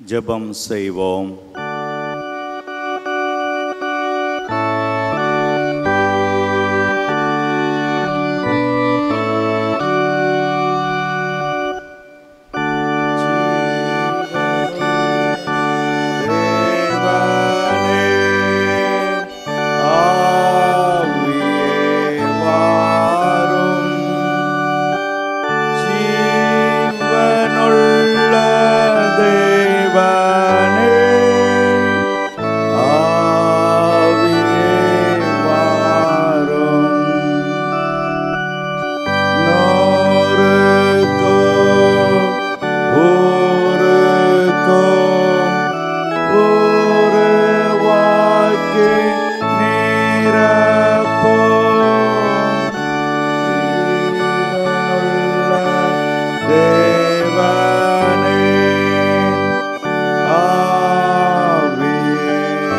ஜெபம் செய்வோம் தேவனே, ஆவியே வாரும். ஜீவனுள்ள தேவனே, ஆவியே வாரும். நோருக்கோ, ஊருக்கோ, உருவாக்கி நிரப்போம். ஜீவனுள்ள தேவனே, ஆவியே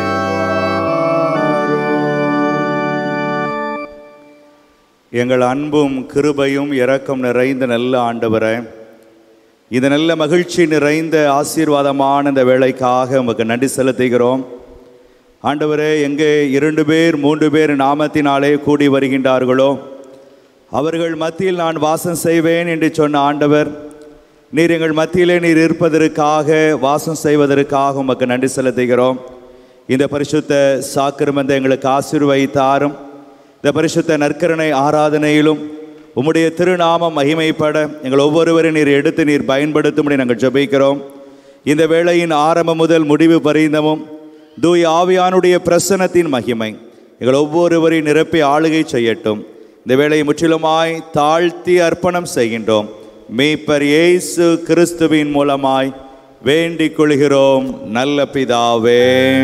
வாரும். எங்கள் அன்பும் கிருபையும் இரக்கம் நிறைந்த நல்ல ஆண்டவரே இந்த நல்ல மகிழ்ச்சி நிறைந்த ஆசீர்வாதமான இந்த வேலைக்காக உமக்கு நன்றி செலுத்துகிறோம் ஆண்டவரே எங்கே இரண்டு பேர் மூன்று பேர் நாமத்தினாலே கூடி வருகின்றார்களோ அவர்கள் மத்தியில் நான் வாசம் செய்வேன் என்று சொன்ன ஆண்டவர் நீர் எங்கள் மத்தியிலே நீர் இருப்பதற்காக வாசம் செய்வதற்காக உமக்கு நன்றி செலுத்துகிறோம் இந்த பரிசுத்த சாக்கிரமத்தை எங்களுக்கு ஆசீர்வதித்தாரும் இந்த பரிசுத்த நற்கரணை ஆராதனையிலும் உம்முடைய திருநாமம் மகிமைப்பட எங்கள் ஒவ்வொருவரையும் நீர் எடுத்து நீர் பயன்படுத்தும்படி நாங்கள் ஜெபிக்கிறோம் இந்த வேளையின் ஆரம்பம் முதல் முடிவு பரிந்தமும் தூய் ஆவியானுடைய பிரசனத்தின் மகிமை எங்கள் ஒவ்வொருவரையும் நிரப்பி ஆளுகை செய்யட்டும் இந்த வேளையை முற்றிலுமாய் தாழ்த்தி அர்ப்பணம் செய்கின்றோம் மீட்பர் இயேசு கிறிஸ்துவின் மூலமாய் வேண்டிக் கொள்கிறோம் நல்ல பிதாவே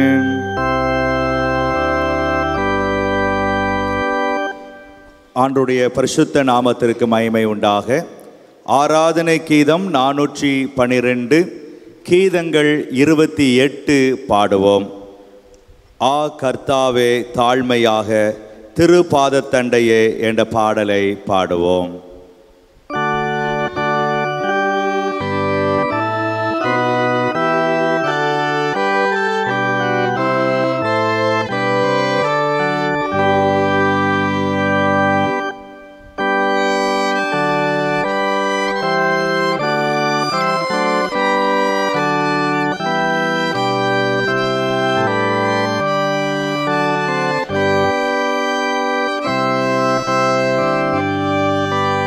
ஆண்டுடைய பரிசுத்த நாமத்திற்கு மகிமை உண்டாக ஆராதனை கீதம் நானூற்றி பனிரெண்டு கீதங்கள் இருபத்தி எட்டு பாடுவோம் ஆ கர்த்தாவே தாழ்மையாக திருப்பாதத்தண்டையே என்ற பாடலை பாடுவோம் ஆ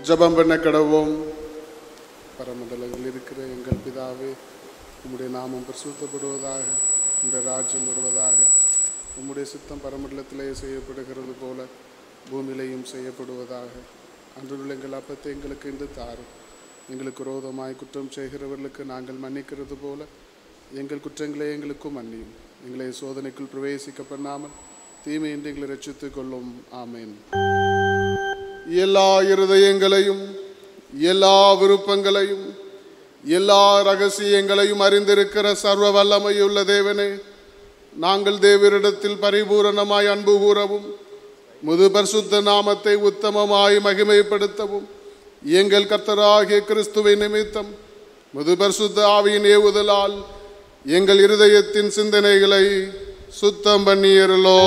ஜெபம் பண்ண கடவோம் பரமண்டலத்தில் இருக்கிற எங்கள் பிதாவே உம்முடைய நாமம் பிரசுத்தப்படுவதாக உம்முடைய ராஜ்யம் வருவதாக உம்முடைய சித்தம் பரமண்டலத்திலே செய்யப்படுகிறது போல பூமியிலையும் செய்யப்படுவதாக அன்றுள்ள எங்கள் அப்பத்தை எங்களுக்கு இன்று தாரும் எங்களுக்கு விரோதமாய் குற்றம் செய்கிறவர்களுக்கு நாங்கள் மன்னிக்கிறது போல எங்கள் குற்றங்களை எங்களுக்கும் மன்னியும் எங்களை சோதனைக்குள் பிரவேசிக்க பண்ணாமல் தீமையின்றி எங்களை ரட்சித்துக் கொள்ளும் ஆமேன் எல்லா இருதயங்களையும் எல்லா விருப்பங்களையும் எல்லா ரகசியங்களையும் அறிந்திருக்கிற சர்வ வல்லமையுள்ள தேவனே நாங்கள் தேவரிடத்தில் பரிபூரணமாய் அன்பு கூறவும் முது பரிசுத்த நாமத்தை உத்தமமாய் மகிமைப்படுத்தவும் எங்கள் கர்த்தராகிய கிறிஸ்துவை நிமித்தம் முது பரிசுத்த ஆவியின் ஏவுதலால் எங்கள் இருதயத்தின் சிந்தனைகளை சுத்தம் பண்ணியருளோ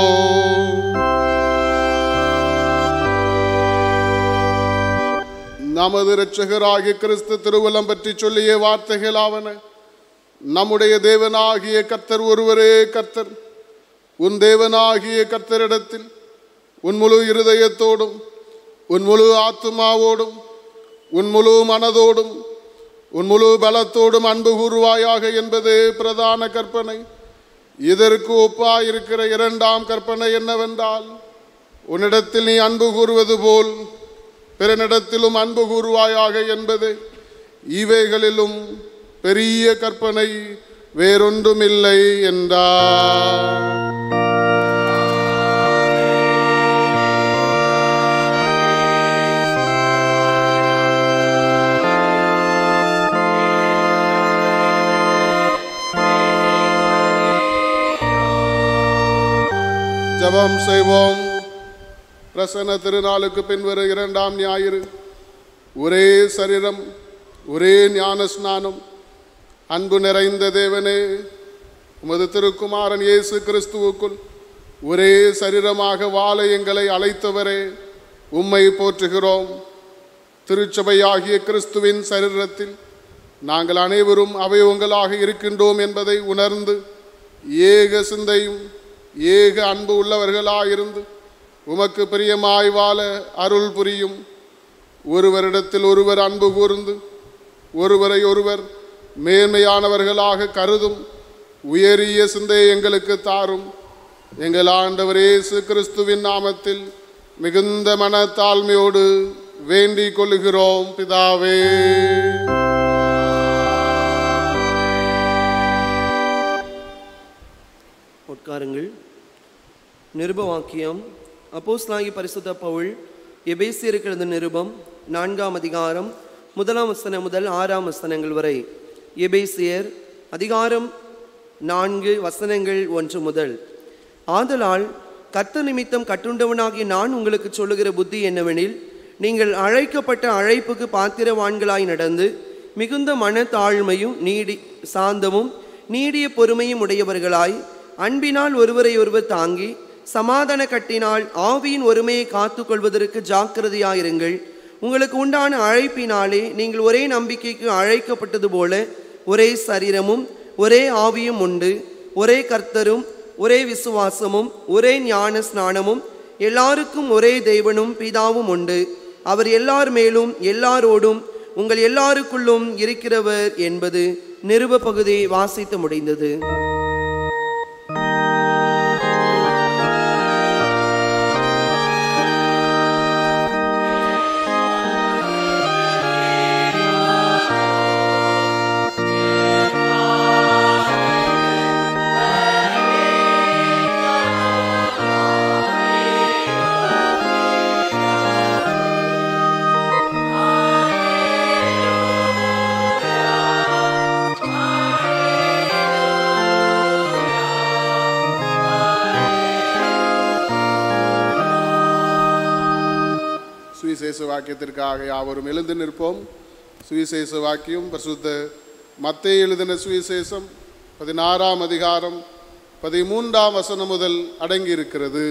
நமது இரட்சகராகிய கிறிஸ்து திருவுலம் பற்றி சொல்லிய வார்த்தைகளாவன நம்முடைய தேவனாகிய கர்த்தர் ஒருவரே கர்த்தர் உன் தேவனாகிய கர்த்தரிடத்தில் உன் முழு இருதயத்தோடும் உன் முழு ஆத்துமாவோடும் உன் முழு மனதோடும் உன் முழு பலத்தோடும் அன்பு கூறுவாயாக என்பதே பிரதான கற்பனை இதற்கு ஒப்பாயிருக்கிற இரண்டாம் கற்பனை என்னவென்றால் உன்னிடத்தில் நீ அன்பு கூறுவது போல் பிறனிடத்திலும் அன்பு கூறுவாயாக என்பது இவைகளிலும் பெரிய கற்பனை வேறொன்றுமில்லை என்றார் ஜெபம் செய்வோம் பிரசன்ன திருநாளுக்கு பின்வரும் இரண்டாம் ஞாயிறு ஒரே சரீரம் ஒரே ஞான ஸ்நானம் அன்பு நிறைந்த தேவனே உமது திருக்குமாரன் இயேசு கிறிஸ்துவுக்குள் ஒரே சரீரமாக வாழ எங்களை அழைத்தவரே உம்மை போற்றுகிறோம் திருச்சபையாகிய கிறிஸ்துவின் சரீரத்தில் நாங்கள் அனைவரும் அவயவங்களாக இருக்கின்றோம் என்பதை உணர்ந்து ஏக சிந்தையும் ஏக அன்பு உள்ளவர்களாயிருந்து உமக்கு பிரியமாய் வாழ அருள் புரியும் ஒருவரிடத்தில் ஒருவர் அன்பு கூர்ந்து ஒருவரை ஒருவர் மேன்மையானவர்களாக கருதும் உயரிய சிந்தையை எங்களுக்கு தாரும் எங்கள் ஆண்டவர் இயேசு கிறிஸ்துவின் நாமத்தில் மிகுந்த மனத்தாழ்மையோடு வேண்டிக் கொள்ளுகிறோம் பிதாவே உட்காருங்கள் நிருப வாக்கியம் அப்போஸ்தலனாகிய பரிசுத்த பவுல் எபேசியருக்கு எழுந்த நிருபம் நான்காம் அதிகாரம் முதலாம் வசனம் முதல் ஆறாம் வசனங்கள் வரை எபேசியர் அதிகாரம் நான்கு வசனங்கள் ஒன்று முதல் ஆதலால் கர்த்த நிமித்தம் கட்டுண்டவனாகிய நான் உங்களுக்கு சொல்லுகிற புத்தி என்னவெனில் நீங்கள் அழைக்கப்பட்ட அழைப்புக்கு பாத்திரவான்களாய் நடந்து மிகுந்த மனத்தாழ்மையும் நீடி சாந்தமும் நீடிய பொறுமையும் உடையவர்களாய் அன்பினால் ஒருவரை ஒருவர் தாங்கி சமாதான கட்டினால் ஆவியின் ஒருமையை காத்துக்கொள்வதற்கு ஜாக்கிரதையாயிருங்கள் உங்களுக்கு உண்டான அழைப்பினாலே நீங்கள் ஒரே நம்பிக்கைக்கு அழைக்கப்பட்டது போல ஒரே சரீரமும் ஒரே ஆவியும் உண்டு ஒரே கர்த்தரும் ஒரே விசுவாசமும் ஒரே ஞான ஸ்நானமும் எல்லாருக்கும் ஒரே தெய்வனும் பிதாவும் உண்டு அவர் எல்லார் மேலும் எல்லாரோடும் உங்கள் எல்லாருக்குள்ளும் இருக்கிறவர் என்பது நிருப பகுதி வாசித்து முடிந்தது சுவிசேஷ வாக்கியத்திற்காக யாவரும் எழுந்து நிற்போம் சுவிசேஷ வாக்கியம் பரிசுத்த மத்தேயு எழுதின சுவிசேஷம் பதினாறாம் அதிகாரம் பதிமூன்றாம் வசனம் முதல் அடங்கி இருக்கிறது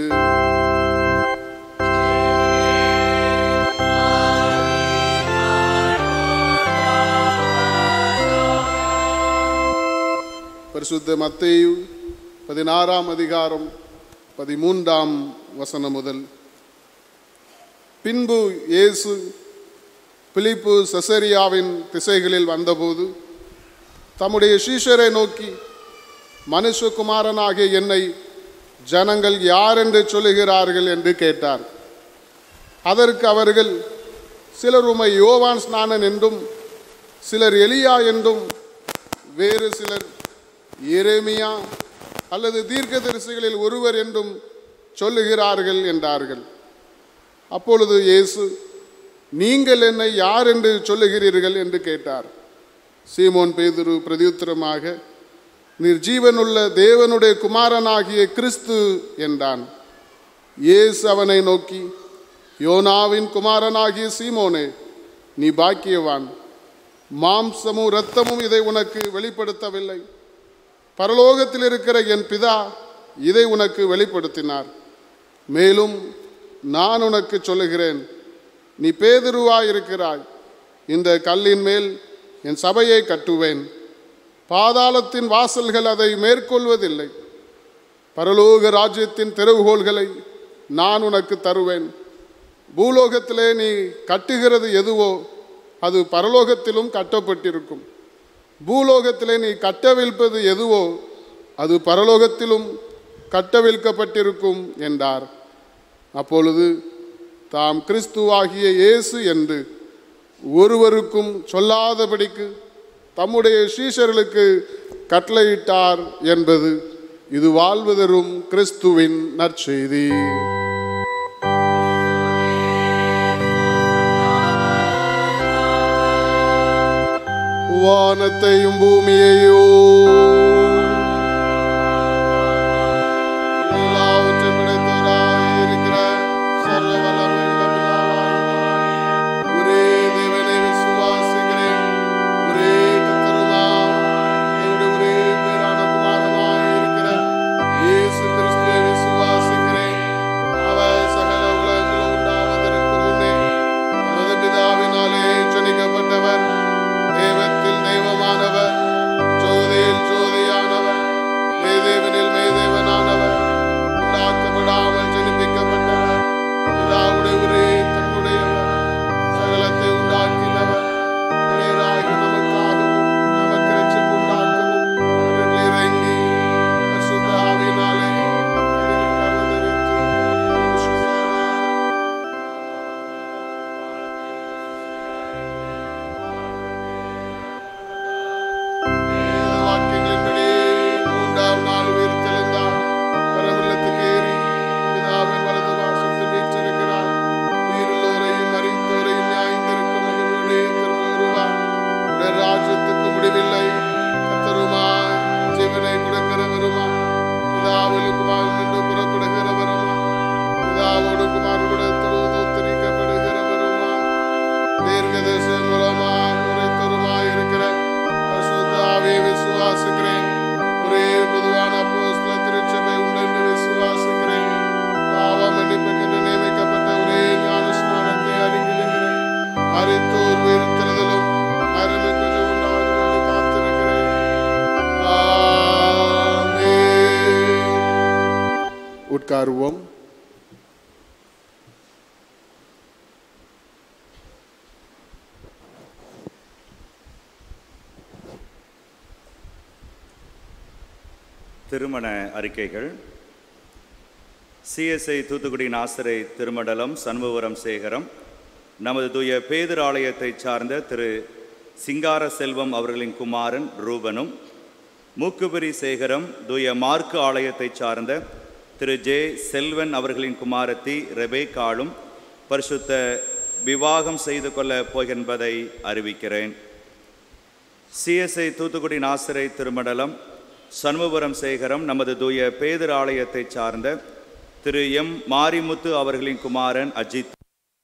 பரிசுத்த மத்தேயு பதினாறாம் அதிகாரம் பதிமூன்றாம் வசனம் முதல் பின்பு இயேசு பிலிப்பு செசரியாவின் திசைகளில் வந்தபோது தம்முடைய சீஷரை நோக்கி மனுஷகுமாரனாகிய என்னை ஜனங்கள் யார் என்று சொல்லுகிறார்கள் என்று கேட்டார் அதற்கு அவர்கள் சிலர் உமை யோவான் ஸ்நானன் என்றும் சிலர் எலியா என்றும் வேறு சிலர் எரேமியா அல்லது தீர்க்கதரிசிகளில் ஒருவர் என்றும் சொல்லுகிறார்கள் என்றார்கள் அப்பொழுது இயேசு நீங்கள் என்னை யார் என்று சொல்லுகிறீர்கள் என்று கேட்டார் சீமோன் பேதுரு பிரதியுத்தரமாக நீர் ஜீவனுள்ள தேவனுடைய குமாரனாகிய கிறிஸ்து என்றான் இயேசு அவனை நோக்கி யோனாவின் குமாரனாகிய சீமோனே நீ பாக்கியவான் மாம்சமும் இரத்தமும் இதை உனக்கு வெளிப்படுத்தவில்லை பரலோகத்தில் இருக்கிற என் பிதா இதை உனக்கு வெளிப்படுத்தினார் மேலும் நான் உனக்கு சொல்லுகிறேன் நீ பேதுருவாய் இருக்கிறாய் இந்த கல்லின் மேல் என் சபையை கட்டுவேன் பாதாளத்தின் வாசல்கள் அதை மேற்கொள்வதில்லை பரலோக ராஜ்யத்தின் திறவுகோள்களை நான் உனக்கு தருவேன் பூலோகத்திலே நீ கட்டுகிறது எதுவோ அது பரலோகத்திலும் கட்டப்பட்டிருக்கும் பூலோகத்திலே நீ கட்டவிழ்ப்பது எதுவோ அது பரலோகத்திலும் கட்டவிழ்க்கப்பட்டிருக்கும் என்றார் அப்பொழுது தாம் கிறிஸ்துவாகிய இயேசு என்று ஒருவருக்கும் சொல்லாதபடிக்கு தம்முடைய சீஷர்களுக்கு கட்டளையிட்டார் என்பது இது வாழ்வு தரும் கிறிஸ்துவின் நற்செய்தி வானத்தையும் பூமியையோ எல்லாவற்றையும் படைத்தவராய் இருக்கிற சர்வ வல்லமையுள்ள பிதாவாகிய ஒரே தேவனை விசுவாசிக்கிறேன் ஒரே கர்த்தருமாம் என்னுடைய ஒரே பேரான குமாரனாய் இருக்கிற இயேசு கிறிஸ்துவை விசுவாசிக்கிறேன் அவர் சகல உலகங்களும் உண்டாவதற்கு முன்னே தமது பிதாவினாலே ஜனிக்கப்பட்டவர் தெய்வத்தில் தெய்வமானவர் ஜோதியில் ஜோதியானவர் மெய்தேவனில் மெய்தேவனானவர் உண்டாக்கப்படாமல் ஜனிப்பிக்கப்பட்டவர் பிதாவுடைய ஒரே தன்னுடையவர் சகலத்தை உண்டாக்கினவர் நேராகி நமக்காகவும் நமக்கு ரட்சிப்பு உண்டாக்கவும் அவர்கள் இறங்கி பரிசுத்த ஆவியினாலே கனிவுள்ள அவதரித்து மனுஷனானார். வேத வாக்கியங்களின்படி மூன்றாம் நாள் உயிர் தெளிந்தார் பரமல்லத்துக்கு ஏறி பிதாவின் வலது வாசத்தில் வீற்றிருக்கிறார் உயிருள்ளோரையும் மறித்தோரையும் நியாயந்திருக்கும் அவர்களுடைய திரும்ப வருவார் உடைய ராஜ்யத்துக்கு முடிவில்லை கத்தருமா ஜீவனை கொடுக்கிறவருமா பிதாவில் குமார் நின்று புறப்படுகிறவருமா பிதாவோடு குமார் கூட தொழுதோத்தரிக்கப்படுகிறவருமா தீர்க்கதரிசனம் மூலமா உரைத்தருமாய் இருக்கிற பரிசுத்த ஆவியை விசுவாசிக்கிறேன் ஒரே பொதுவான அப்போஸ்தல திருச்சபை உண்டு என்று விசுவாசிக்கிறேன் பாவ மன்னிப்புக்கென்று நியமிக்கப்பட்ட ஒரே ஞான ஸ்நானத்தை அறிகிறேன் மறித்தோர் உயிர்த்தெழுதலும் மரணம் கொஞ்சம் உண்டாகும் என்று காத்திருக்கிறேன் ஆமென். உட்காருவோம் திருமண அறிக்கைகள் சிஎஸ்ஐ தூத்துக்குடி நாசரை திருமண்டலம் சண்முகபுரம் சேகரம் நமது தூய பேதர் ஆலயத்தைச் சார்ந்த திரு சிங்கார செல்வம் அவர்களின் குமாரன் ரூபனும் மூக்குபிரி சேகரம் தூய மார்க்கு ஆலயத்தைச் சார்ந்த திரு ஜே செல்வன் அவர்களின் குமாரத்தி ரெபேக்காலும் பரிசுத்த விவாகம் செய்து கொள்ளப் போகின்றதை அறிவிக்கிறேன் சிஎஸ்ஐ தூத்துக்குடி நாசரை திருமண்டலம் சண்முகபுரம் சேகரம் நமது தூய பேதர் ஆலயத்தைச் சார்ந்த திரு எம் மாரிமுத்து அவர்களின் குமாரன் அஜித்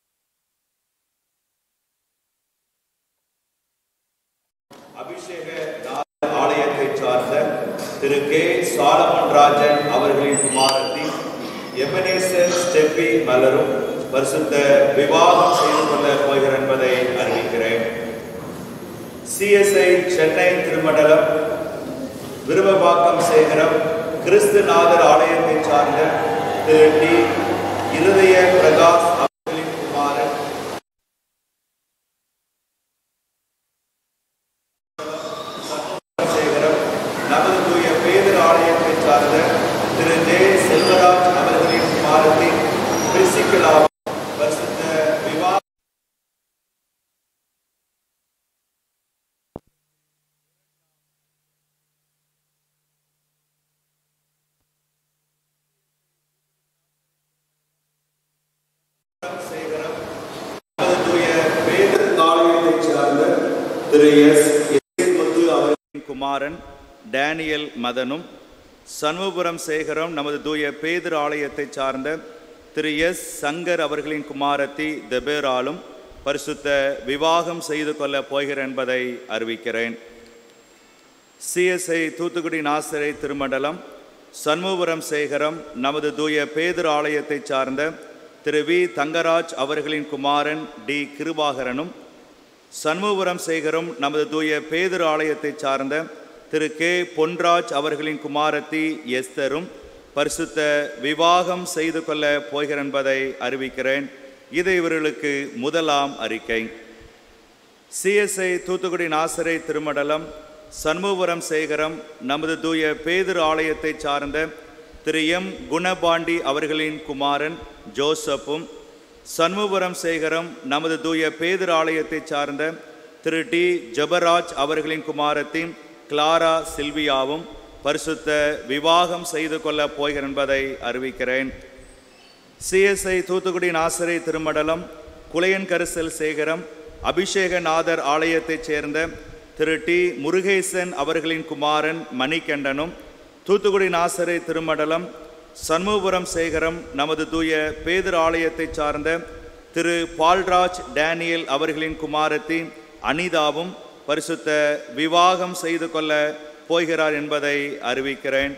அபிஷேக நாத ஆலயத்தைச் சார்ந்த திரு கே சாலமன் ராஜன் அவர்களின் குமாரத்தி எபனேசர் ஸ்டெப்பி மலரும் பரிசுத்த விவாகம் செய்து கொள்ளப் போகிற என்பதை அறிவிக்கிறேன் சிஎஸ்ஐ சென்னை திருமண்டலம் விருவபாக்கம் சேகரம் கிறிஸ்துநாதர் ஆலயத்தை சார்ந்த திரு டி இருதய பிரகாஷ் அவர்களின் குமாரன் ஜெபிக்கலாம் பரிசுத்த விவாக தூய பேதர் ஆலயத்தைச் சார்ந்த திரு எஸ் முத்து அவர்களின் குமாரன் டேனியல் மதனும் சண்முகபுரம் சேகரம் நமது தூய பேதர் ஆலயத்தைச் சார்ந்த திரு எஸ் சங்கர் அவர்களின் குமாரத்தி தெபேராலும் பரிசுத்த விவாகம் செய்து கொள்ளப் போகிறேன் என்பதை அறிவிக்கிறேன் சிஎஸ்ஐ தூத்துக்குடி நாசரை திருமண்டலம் சண்முகபுரம் சேகரம் நமது தூய பேதர் ஆலயத்தைச் சார்ந்த திரு வி தங்கராஜ் அவர்களின் குமாரன் டி கிருபாகரனும் சண்முகபுரம் சேகரம் நமது தூய பேதர் ஆலயத்தைச் சார்ந்த திரு கே பொன்ராஜ் அவர்களின் குமாரத்தி எஸ்தரும் பரிசுத்த விவாகம் செய்து கொள்ள போகிறேன் என்பதை அறிவிக்கிறேன் இது இவர்களுக்கு முதலாம் அறிக்கை சிஎஸ்ஐ தூத்துக்குடி நாசரை திருமடலம் சண்முகபுரம் சேகரம் நமது தூய பேதுரு ஆலயத்தைச் சார்ந்த திரு எம் குணபாண்டி அவர்களின் குமாரன் ஜோசப்பும் சண்முகபுரம் சேகரம் நமது தூய பேதுரு ஆலயத்தைச் சார்ந்த திரு டி ஜபராஜ் அவர்களின் குமாரத்தி கிளாரா சில்வியாவும் பரிசுத்த விவாகம் செய்து கொள்ளப் போகிறேன் என்பதை அறிவிக்கிறேன் சிஎஸ்ஐ தூத்துக்குடி நாசரை திருமடலம் குலையன் கரிசல் சேகரம் அபிஷேகநாதர் ஆலயத்தைச் சேர்ந்த திரு டி முருகேசன் அவர்களின் குமாரன் மணிகண்டனும் தூத்துக்குடி நாசரை திருமடலம் சண்முகபுரம் சேகரம் நமது தூய பேதர் ஆலயத்தைச் சார்ந்த திரு பால்ராஜ் டேனியல் அவர்களின் குமாரத்தி அனிதாவும் பரிசுத்த விவாகம் செய்து கொள்ள போகிறார் என்பதை அறிவிக்கிறேன்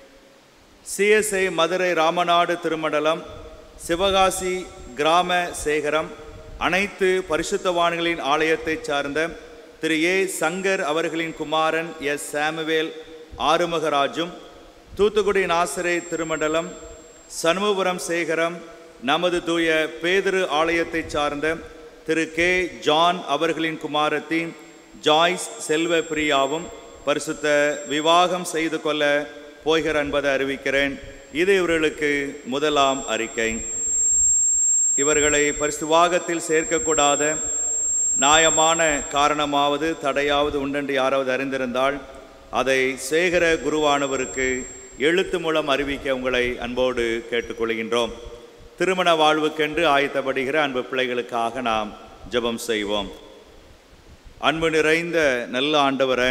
சிஎஸ்ஐ மதுரை ராமநாடு திருமண்டலம் சிவகாசி கிராம சேகரம் அனைத்து பரிசுத்தவான்களின் ஆலயத்தைச் சார்ந்த திரு ஏ சங்கர் அவர்களின் குமாரன் எஸ் சாமுவேல் ஆறுமுகராஜும் தூத்துக்குடி நாசரே திருமண்டலம் சண்முகபுரம் சேகரம் நமது தூய பேதிரு ஆலயத்தைச் சார்ந்த திரு கே ஜான் அவர்களின் குமாரத்தி ஜாய்ஸ் செல்வ பிரியாவும் பரிசுத்த விவாகம் செய்து கொள்ள போகிற என்பதை அறிவிக்கிறேன் இது இவர்களுக்கு முதலாம் அறிக்கை இவர்களை பரிசுவாகத்தில் சேர்க்கக்கூடாத நியாயமான காரணமாவது தடையாவது உண்டென்று யாராவது அறிந்திருந்தால் அதை சேகர குருவானவருக்கு எழுத்து மூலம் அறிவிக்க உங்களை அன்போடு கேட்டுக்கொள்கின்றோம் திருமண வாழ்வுக்கென்று ஆயத்தப்படுகிற அன்பு பிள்ளைகளுக்காக நாம் ஜெபம் செய்வோம் அன்பு நிறைந்த நல்ல ஆண்டவரை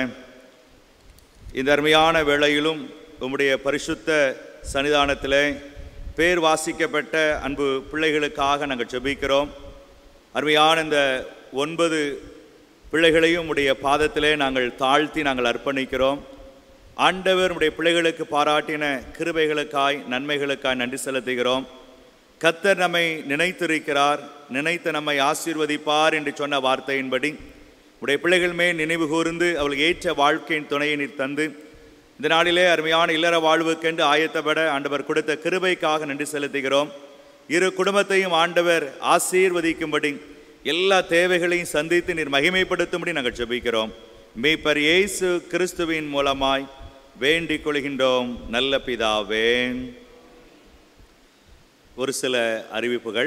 இந்த அருமையான வேளையிலும் உம்முடைய பரிசுத்த சன்னிதானத்திலே பேர் வாசிக்கப்பட்ட அன்பு பிள்ளைகளுக்காக நாங்கள் ஜெபிக்கிறோம் அருமையான இந்த ஒன்பது பிள்ளைகளையும் உடைய பாதத்திலே நாங்கள் தாழ்த்தி நாங்கள் அர்ப்பணிக்கிறோம் ஆண்டவர் உடைய பிள்ளைகளுக்கு பாராட்டின கிருபைகளுக்காய் நன்மைகளுக்காய் நன்றி செலுத்துகிறோம் கத்தர் நம்மை நினைத்திருக்கிறார் நினைத்து நம்மை ஆசீர்வதிப்பார் என்று சொன்ன வார்த்தையின்படி உடைய பிள்ளைகள் மேல் நினைவு கூர்ந்து அவளுக்கு ஏற்ற வாழ்க்கையின் துணையை நீர் தந்து இந்த நாளிலே அருமையான இல்லற வாழ்வுக்கென்று ஆயத்தப்பட ஆண்டவர் கொடுத்த கிருபைக்காக நன்றி செலுத்துகிறோம் இரு குடும்பத்தையும் ஆண்டவர் ஆசீர்வதிக்கும்படி எல்லா தேவைகளையும் சந்தித்து நீர் மகிமைப்படுத்தும்படி நாங்கள் ஜெபிக்கிறோம் மீப்பர் இயேசு கிறிஸ்துவின் மூலமாய் வேண்டிக் கொள்கின்றோம் நல்ல பிதாவே ஒரு சில அறிவிப்புகள்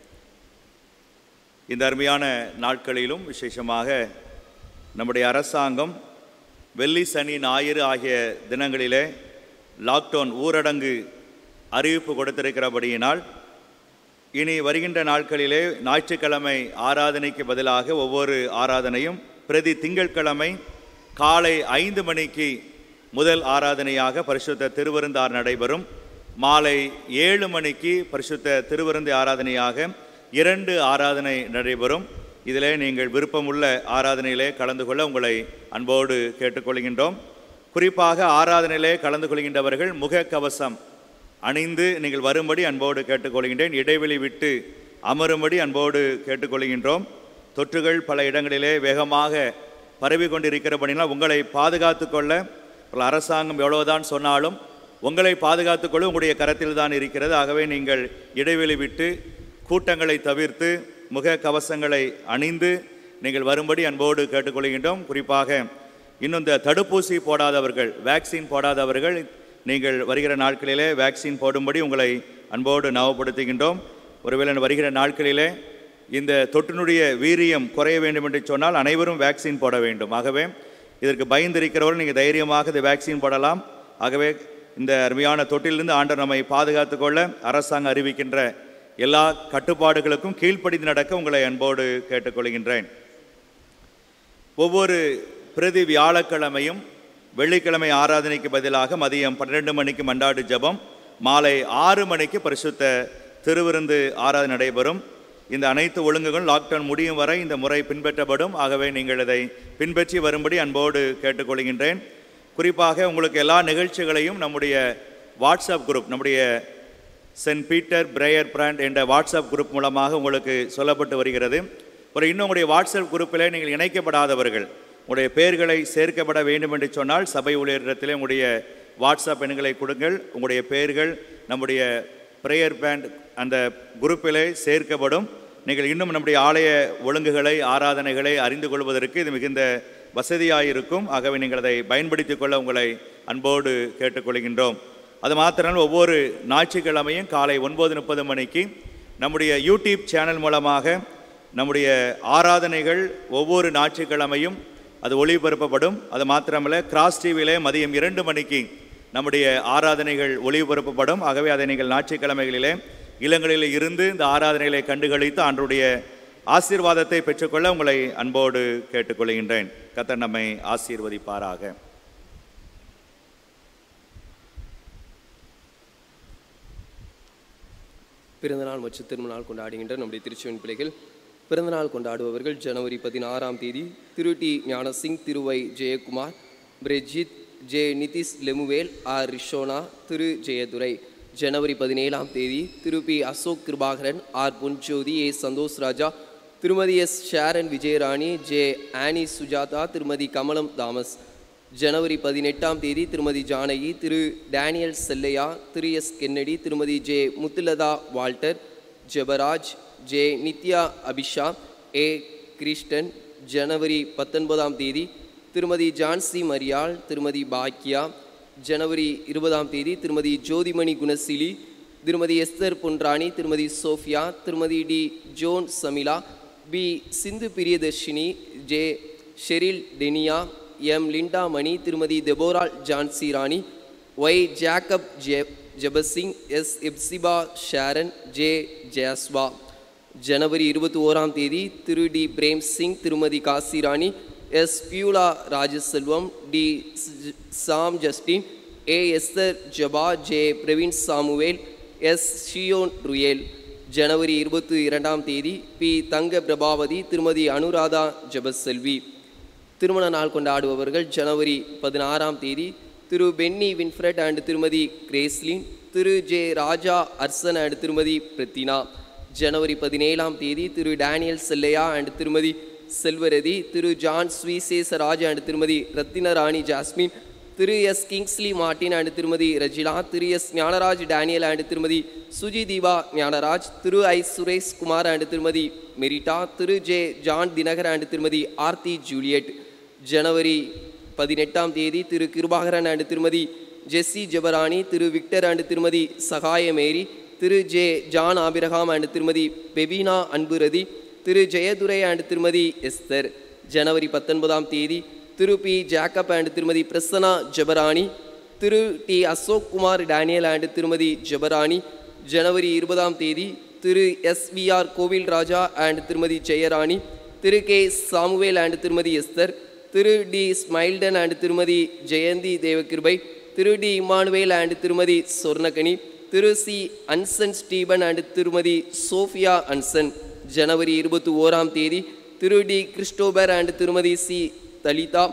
இந்த அருமையான நாட்களிலும் விசேஷமாக நம்முடைய அரசாங்கம் வெள்ளி சனி ஞாயிறு ஆகிய தினங்களிலே லாக்டவுன் ஊரடங்கு அறிவிப்பு கொடுத்திருக்கிறபடியினால் இனி வருகின்ற நாட்களிலே ஞாயிற்றுக்கிழமை ஆராதனைக்கு பதிலாக ஒவ்வொரு ஆராதனையும் பிரதி திங்கட்கிழமை காலை ஐந்து மணிக்கு முதல் ஆராதனையாக பரிசுத்த திருவிருந்தார் நடைபெறும் மாலை ஏழு மணிக்கு பரிசுத்த திருவிருந்து ஆராதனையாக இரண்டு ஆராதனை நடைபெறும் இதிலே நீங்கள் விருப்பமுள்ள ஆராதனையிலே கலந்து கொள்ள உங்களை அன்போடு கேட்டுக்கொள்கின்றோம் குறிப்பாக ஆராதனையிலே கலந்து கொள்கின்றவர்கள் முகக்கவசம் அணிந்து நீங்கள் வரும்படி அன்போடு கேட்டுக்கொள்கின்றேன் இடைவெளி விட்டு அமரும்படி அன்போடு கேட்டுக்கொள்கின்றோம் தொற்றுகள் பல இடங்களிலே வேகமாக பரவி கொண்டிருக்கிறபடினால் உங்களை பாதுகாத்து கொள்ள உங்கள் அரசாங்கம் எவ்வளவுதான் சொன்னாலும் உங்களை பாதுகாத்துக் கொள்ள உங்களுடைய கரத்தில் தான் இருக்கிறது ஆகவே நீங்கள் இடைவெளி விட்டு கூட்டங்களை தவிர்த்து முக கவசங்களை அணிந்து நீங்கள் வரும்படி அன்போடு கேட்டுக்கொள்கின்றோம் குறிப்பாக இன்னும் இந்த தடுப்பூசி போடாதவர்கள் வேக்சின் போடாதவர்கள் நீங்கள் வருகிற நாட்களிலே வேக்சின் போடும்படி உங்களை அன்போடு நவப்படுத்துகின்றோம் ஒருவேளை வருகிற நாட்களிலே இந்த தொற்றினுடைய வீரியம் குறைய வேண்டும் என்று சொன்னால் அனைவரும் வேக்சின் போட வேண்டும் ஆகவே இதற்கு பயந்திருக்கிறவர்கள் நீங்கள் தைரியமாக இந்த வேக்சின் போடலாம் ஆகவே இந்த அருமையான தொட்டிலிருந்து ஆண்டவர் நம்மை பாதுகாத்துக் கொள்ள அரசாங்கம் அறிவிக்கின்ற எல்லா கட்டுப்பாடுகளுக்கும் கீழ்ப்படிந்து நடக்க உங்களை அன்போடு கேட்டுக்கொள்கின்றேன் ஒவ்வொரு பிரதி வியாழக்கிழமையும் வெள்ளிக்கிழமை ஆராதனைக்கு பதிலாக மதியம் பன்னிரெண்டு மணிக்கு மண்டாடு ஜெபம் மாலை ஆறு மணிக்கு பரிசுத்த திருவிருந்து ஆராதனை நடைபெறும் இந்த அனைத்து ஒழுங்குகள் லாக்டவுன் முடியும் வரை இந்த முறை பின்பற்றப்படும் ஆகவே நீங்கள் இதை பின்பற்றி வரும்படி அன்போடு கேட்டுக்கொள்கின்றேன் குறிப்பாக உங்களுக்கு எல்லா நிகழ்ச்சிகளையும் நம்முடைய வாட்ஸ்அப் குரூப் நம்முடைய சென்ட் பீட்டர் பிரேயர் பிராண்ட் என்ற வாட்ஸ்அப் குரூப் மூலமாக உங்களுக்கு சொல்லப்பட்டு வருகிறது ஒரு இன்னும் உங்களுடைய வாட்ஸ்அப் குரூப்பில் நீங்கள் இணைக்கப்படாதவர்கள் உங்களுடைய பெயர்களை சேர்க்கப்பட வேண்டும் என்று சொன்னால் சபை ஊழியரிடத்திலே உங்களுடைய வாட்ஸ்அப் எண்களை கொடுங்கள் உங்களுடைய பெயர்கள் நம்முடைய பிரேயர் பேண்ட் அந்த குரூப்பிலே சேர்க்கப்படும் நீங்கள் இன்னும் நம்முடைய ஆலய ஒழுங்குகளை ஆராதனைகளை அறிந்து கொள்வதற்கு இது மிகுந்த வசதியாக இருக்கும் ஆகவே நீங்கள் அதை பயன்படுத்திக் கொள்ள உங்களை அன்போடு கேட்டுக்கொள்கின்றோம் அது மாத்திரம் ஒவ்வொரு ஞாயிற்றுக்கிழமையும் காலை ஒன்பது முப்பது மணிக்கு நம்முடைய யூடியூப் சேனல் மூலமாக நம்முடைய ஆராதனைகள் ஒவ்வொரு ஞாயிற்றுக்கிழமையும் அது ஒளிபரப்பப்படும் அது மாத்திரமல்ல கிராஸ் டிவியிலே மதியம் இரண்டு மணிக்கு நம்முடைய ஆராதனைகள் ஒளிபரப்பப்படும் ஆகவே அதை நீங்கள் ஞாயிற்றுக்கிழமைகளிலே இல்லங்களில் இருந்து இந்த ஆராதனைகளை கண்டுகளித்து ஆண்டுடைய ஆசீர்வாதத்தை பெற்றுக்கொள்ள உங்களை அன்போடு கேட்டுக்கொள்கின்றேன் கத்தர் நம்மை ஆசீர்வதிப்பாராக பிறந்தநாள் மற்றும் திருமணநாள் கொண்டாடுகின்ற நம்முடைய திருச்சிவன் பிள்ளைகள் பிறந்தநாள் கொண்டாடுபவர்கள் ஜனவரி பதினாறாம் தேதி திரு டி ஞானசிங் திருவை Jayakumar Brejith J Nithish Lemuel R Rishona திரு ஜெயதுரை ஜனவரி பதினேழாம் தேதி திரு P Ashok Kirubakaran R Ponjothi A Santhosh Raja திருமதி S Sharon Vijayarani J Annie Sujatha திருமதி கமலம் தாமஸ் ஜனவரி பதினெட்டாம் தேதி திருமதி ஜானகி திரு டேனியல் செல்லையா திரு எஸ் கென்னடி திருமதி J Muthulatha Walter Jebaraj J Nithya Abisha A Christon ஜனவரி பத்தொன்பதாம் தேதி திருமதி ஜான்சி மரியாள் திருமதி பாக்கியா ஜனவரி இருபதாம் தேதி திருமதி ஜோதிமணி குணசீலி திருமதி எஸ்தர் பொன்ராணி திருமதி சோஃபியா திருமதி T Joan Shamila P Sindhu Priyadharshini J Sheryl Denia M Linda Mani திருமதி Deborah Jhansi Rani Y Jacob J Jebasingh S Hephzibah Sharon J ஜயாஸ்வா ஜனவரி இருபத்தி ஓராம் தேதி திரு டி பிரேம் சிங் திருமதி Kasirani S Beulah Rajaselvam T ஸ்- Sam Justin A Esther Jeba J Praveen Samuel S Zion Reuel ஜனவரி இருபத்தி இரண்டாம் தேதி பி தங்க பிரபாவதி திருமதி அனுராதா ஜபசெல்வி திருமண நாள் கொண்டாடுபவர்கள் ஜனவரி பதினாறாம் தேதி திரு பென்னி வின்ஃப்ரெட் அண்ட் திருமதி கிரேஸ்லின் திரு ஜே ராஜா அர்சன் அண்ட் திருமதி பிரத்தினா ஜனவரி பதினேழாம் தேதி திரு டேனியல் செல்லையா அண்ட் திருமதி செல்வரதி திரு ஜான் ஸ்வீசேசராஜ் அண்ட் திருமதி ரத்தின ராணி ஜாஸ்மின் திரு எஸ் கிங்ஸ்லி மார்ட்டின் அண்ட் திருமதி ரஜிலா திரு எஸ் ஞானராஜ் டேனியல் அண்ட் திருமதி சுஜி தீபா ஞானராஜ் திரு ஐ சுரேஷ் குமார் அண்ட் திருமதி மெரிட்டா திரு ஜே ஜான் தினகர் அண்ட் திருமதி ஆர்த்தி ஜூலியட் ஜனவரி பதினெட்டாம் தேதி திரு கிருபாகரன் அண்ட் திருமதி ஜெஸ்ஸி ஜெபராணி திரு விக்டர் அண்ட் திருமதி சகாய மேரி திரு ஜே ஜான் ஆபிரகாம் அண்ட் திருமதி பெபீனா அன்புரதி திரு ஜெயதுரை அண்ட் திருமதி எஸ்தர் ஜனவரி பத்தொன்பதாம் தேதி திரு பி ஜாக்கப் அண்ட் திருமதி பிரசன்னா ஜெபராணி திரு T Ashok Kumar Daniel and திருமதி ஜெபராணி ஜனவரி இருபதாம் தேதி திரு எஸ்விஆர் கோவில் ராஜா அண்ட் திருமதி ஜெயராணி திரு கே சாமுவேல் அண்ட் திருமதி எஸ்தர் திரு டி ஸ்மைல்டன் அண்ட் திருமதி ஜெயந்தி தேவகிருபை திரு டி இமானுவேல் அண்ட் திருமதி சொர்ணகனி திரு சி அன்சன் ஸ்டீபன் அண்ட் திருமதி சோஃபியா அன்சன் ஜனவரி இருபத்தி ஓராம் தேதி திரு டி கிறிஸ்டோபர் அண்ட் திருமதி சி தலிதா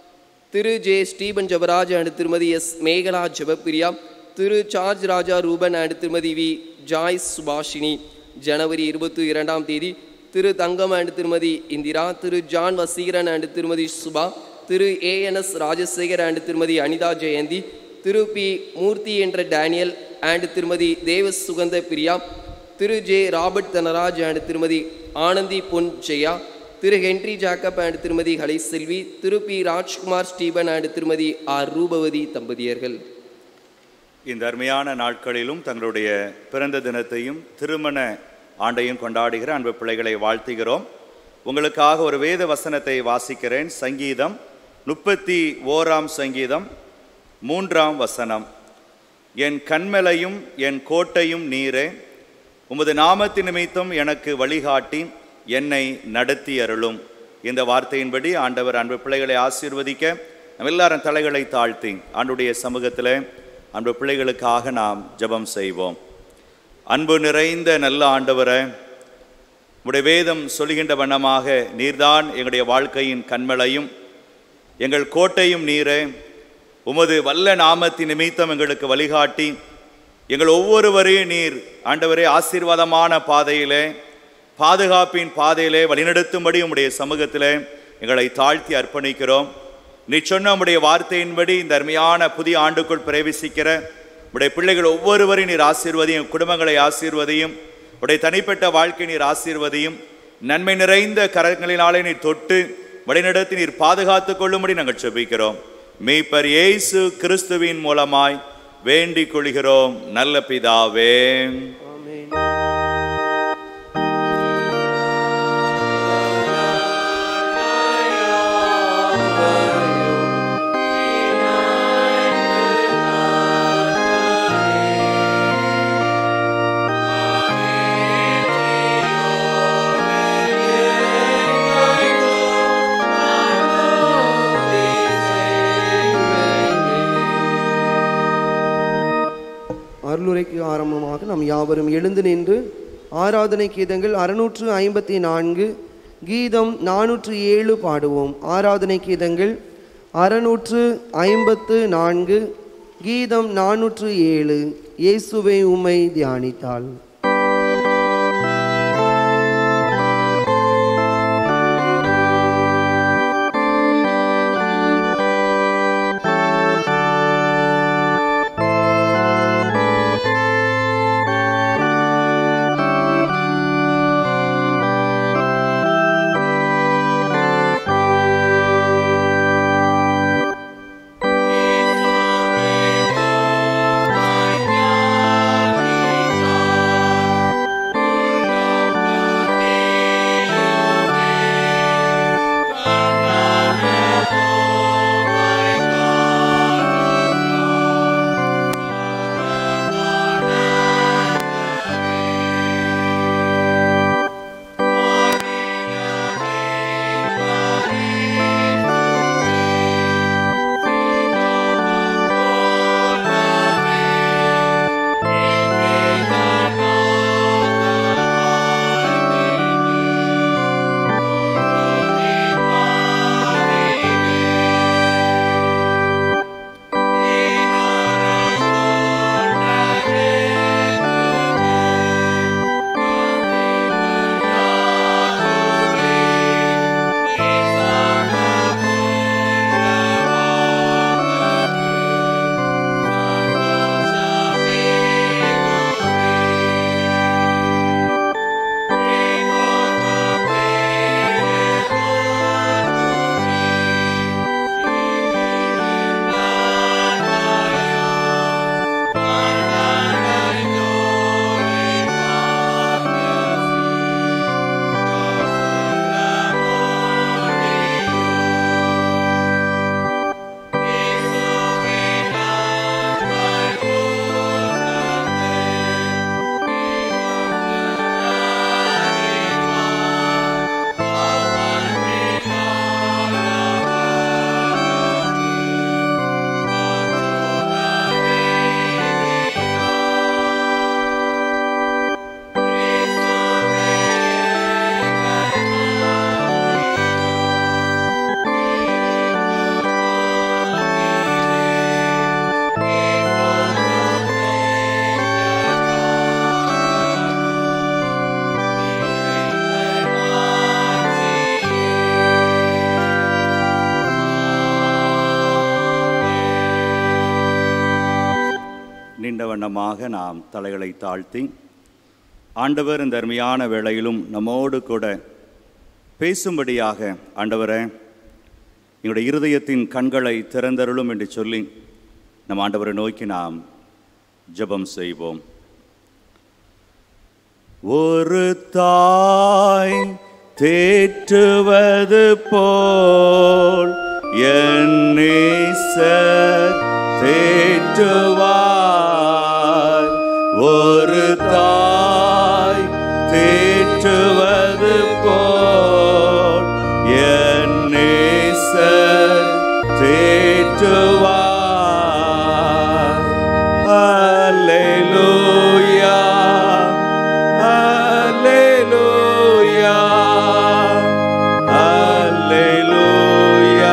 திரு ஜே ஸ்டீபன் ஜபராஜ் அண்ட் திருமதி எஸ் மேகலா ஜபப்பிரியா திரு சார்ஜ் ராஜா ரூபன் அண்ட் திருமதி வி ஜாய்ஸ் சுபாஷினி ஜனவரி இருபத்தி இரண்டாம் தேதி திரு தங்கம் அண்ட் திருமதி இந்திரா திரு ஜான் வசீகரன் அண்ட் திருமதி சுபா திரு ஏஎன்எஸ் ராஜசேகர் அண்ட் திருமதி அனிதா ஜெயந்தி திரு பி மூர்த்தி என்ற டேனியல் அண்ட் திருமதி தேவ சுகந்த பிரியா திரு ஜே ராபர்ட் தனராஜ் அண்ட் திருமதி ஆனந்தி பொன் ஜெயா திரு ஹென்றி ஜாக்கப் அண்ட் திருமதி ஹலைசெல்வி திரு பி ராஜ்குமார் ஸ்டீபன் அண்ட் திருமதி ஆர் ரூபவதி தம்பதியர்கள் இந்த அருமையான நாட்களிலும் தங்களுடைய பிறந்த தினத்தையும் திருமண ஆண்டையும் கொண்டாடுகிற அன்பு பிள்ளைகளை வாழ்த்துகிறோம் உங்களுக்காக ஒரு வேத வசனத்தை வாசிக்கிறேன் சங்கீதம் முப்பத்தி ஓராம் சங்கீதம் மூன்றாம் வசனம் என் கண்மலையும் என் கோட்டையும் நீரே உமது நாமத்தின் நிமித்தம் எனக்கு வழிகாட்டி என்னை நடத்தி அருளும் இந்த வார்த்தையின்படி ஆண்டவர் அன்பு பிள்ளைகளை ஆசீர்வதிக்க நம்ம எல்லாரும் தலைகளை தாழ்த்தி ஆண்டுடைய சமூகத்தில் அன்பு பிள்ளைகளுக்காக நாம் ஜெபம் செய்வோம் அன்பு நிறைந்த நல்ல ஆண்டவரை உடைய வேதம் சொல்கின்ற வண்ணமாக நீர்தான் எங்களுடைய வாழ்க்கையின் கண்மலையும் எங்கள் கோட்டையும் நீரே உமது வல்ல நாமத்தின் நிமித்தம் எங்களுக்கு வழிகாட்டி எங்கள் ஒவ்வொருவரையும் நீர் ஆண்டவரே ஆசீர்வாதமான பாதையிலே பாதுகாப்பின் பாதையிலே வழிநடத்தும்படி உம்முடைய சமூகத்திலே எங்களை தாழ்த்தி அர்ப்பணிக்கிறோம் நீ சொன்ன உம்முடைய வார்த்தையின்படி இந்த அருமையான புதிய ஆண்டுக்குள் பிரவேசிக்கிற உடைய பிள்ளைகள் ஒவ்வொருவரையும் நீர் ஆசீர்வதியும் குடும்பங்களை ஆசீர்வதியும் உடைய தனிப்பட்ட வாழ்க்கை நீர் ஆசீர்வதியும் நன்மை நிறைந்த கரங்களினாலே நீர் தொட்டு வழிநடத்தி நீர் பாதுகாத்துக் கொள்ளும்படி நாங்கள் செபிக்கிறோம் மீப்பர் இயேசு கிறிஸ்துவின் மூலமாய் வேண்டிக் கொள்கிறோம் நல்ல பிதாவே ஆமென் அருளுரைக்கு ஆரம்பமாக நாம் யாவரும் எழுந்து நின்று ஆராதனை கீதங்கள் அறுநூற்று ஐம்பத்தி நான்கு கீதம் நானூற்று ஏழு பாடுவோம் ஆராதனை கீதங்கள் அறுநூற்று ஐம்பத்து நான்கு கீதம் நானூற்று ஏழு இயேசுவை உம்மை தியானித்தாள் நீண்ட வண்ணமாக நாம் தலைகளை தாழ்த்தி ஆண்டவர் இந்த அருமையான வேளையிலும் நம்மோடு கூட பேசும்படியாக ஆண்டவரே எங்களுடைய இருதயத்தின் கண்களை திறந்தருளும் என்று சொல்லி நம் ஆண்டவரை நோக்கி நாம் ஜெபம் செய்வோம் ஒரு தாய் தேற்றுவது போல் என் நேசர் தேற்றுவார் ஒரு தாய் தேற்றுவது போல் என் நேசர் தேற்றுவார் அல்லேலூயா அல்லேலூயா அல்லேலூயா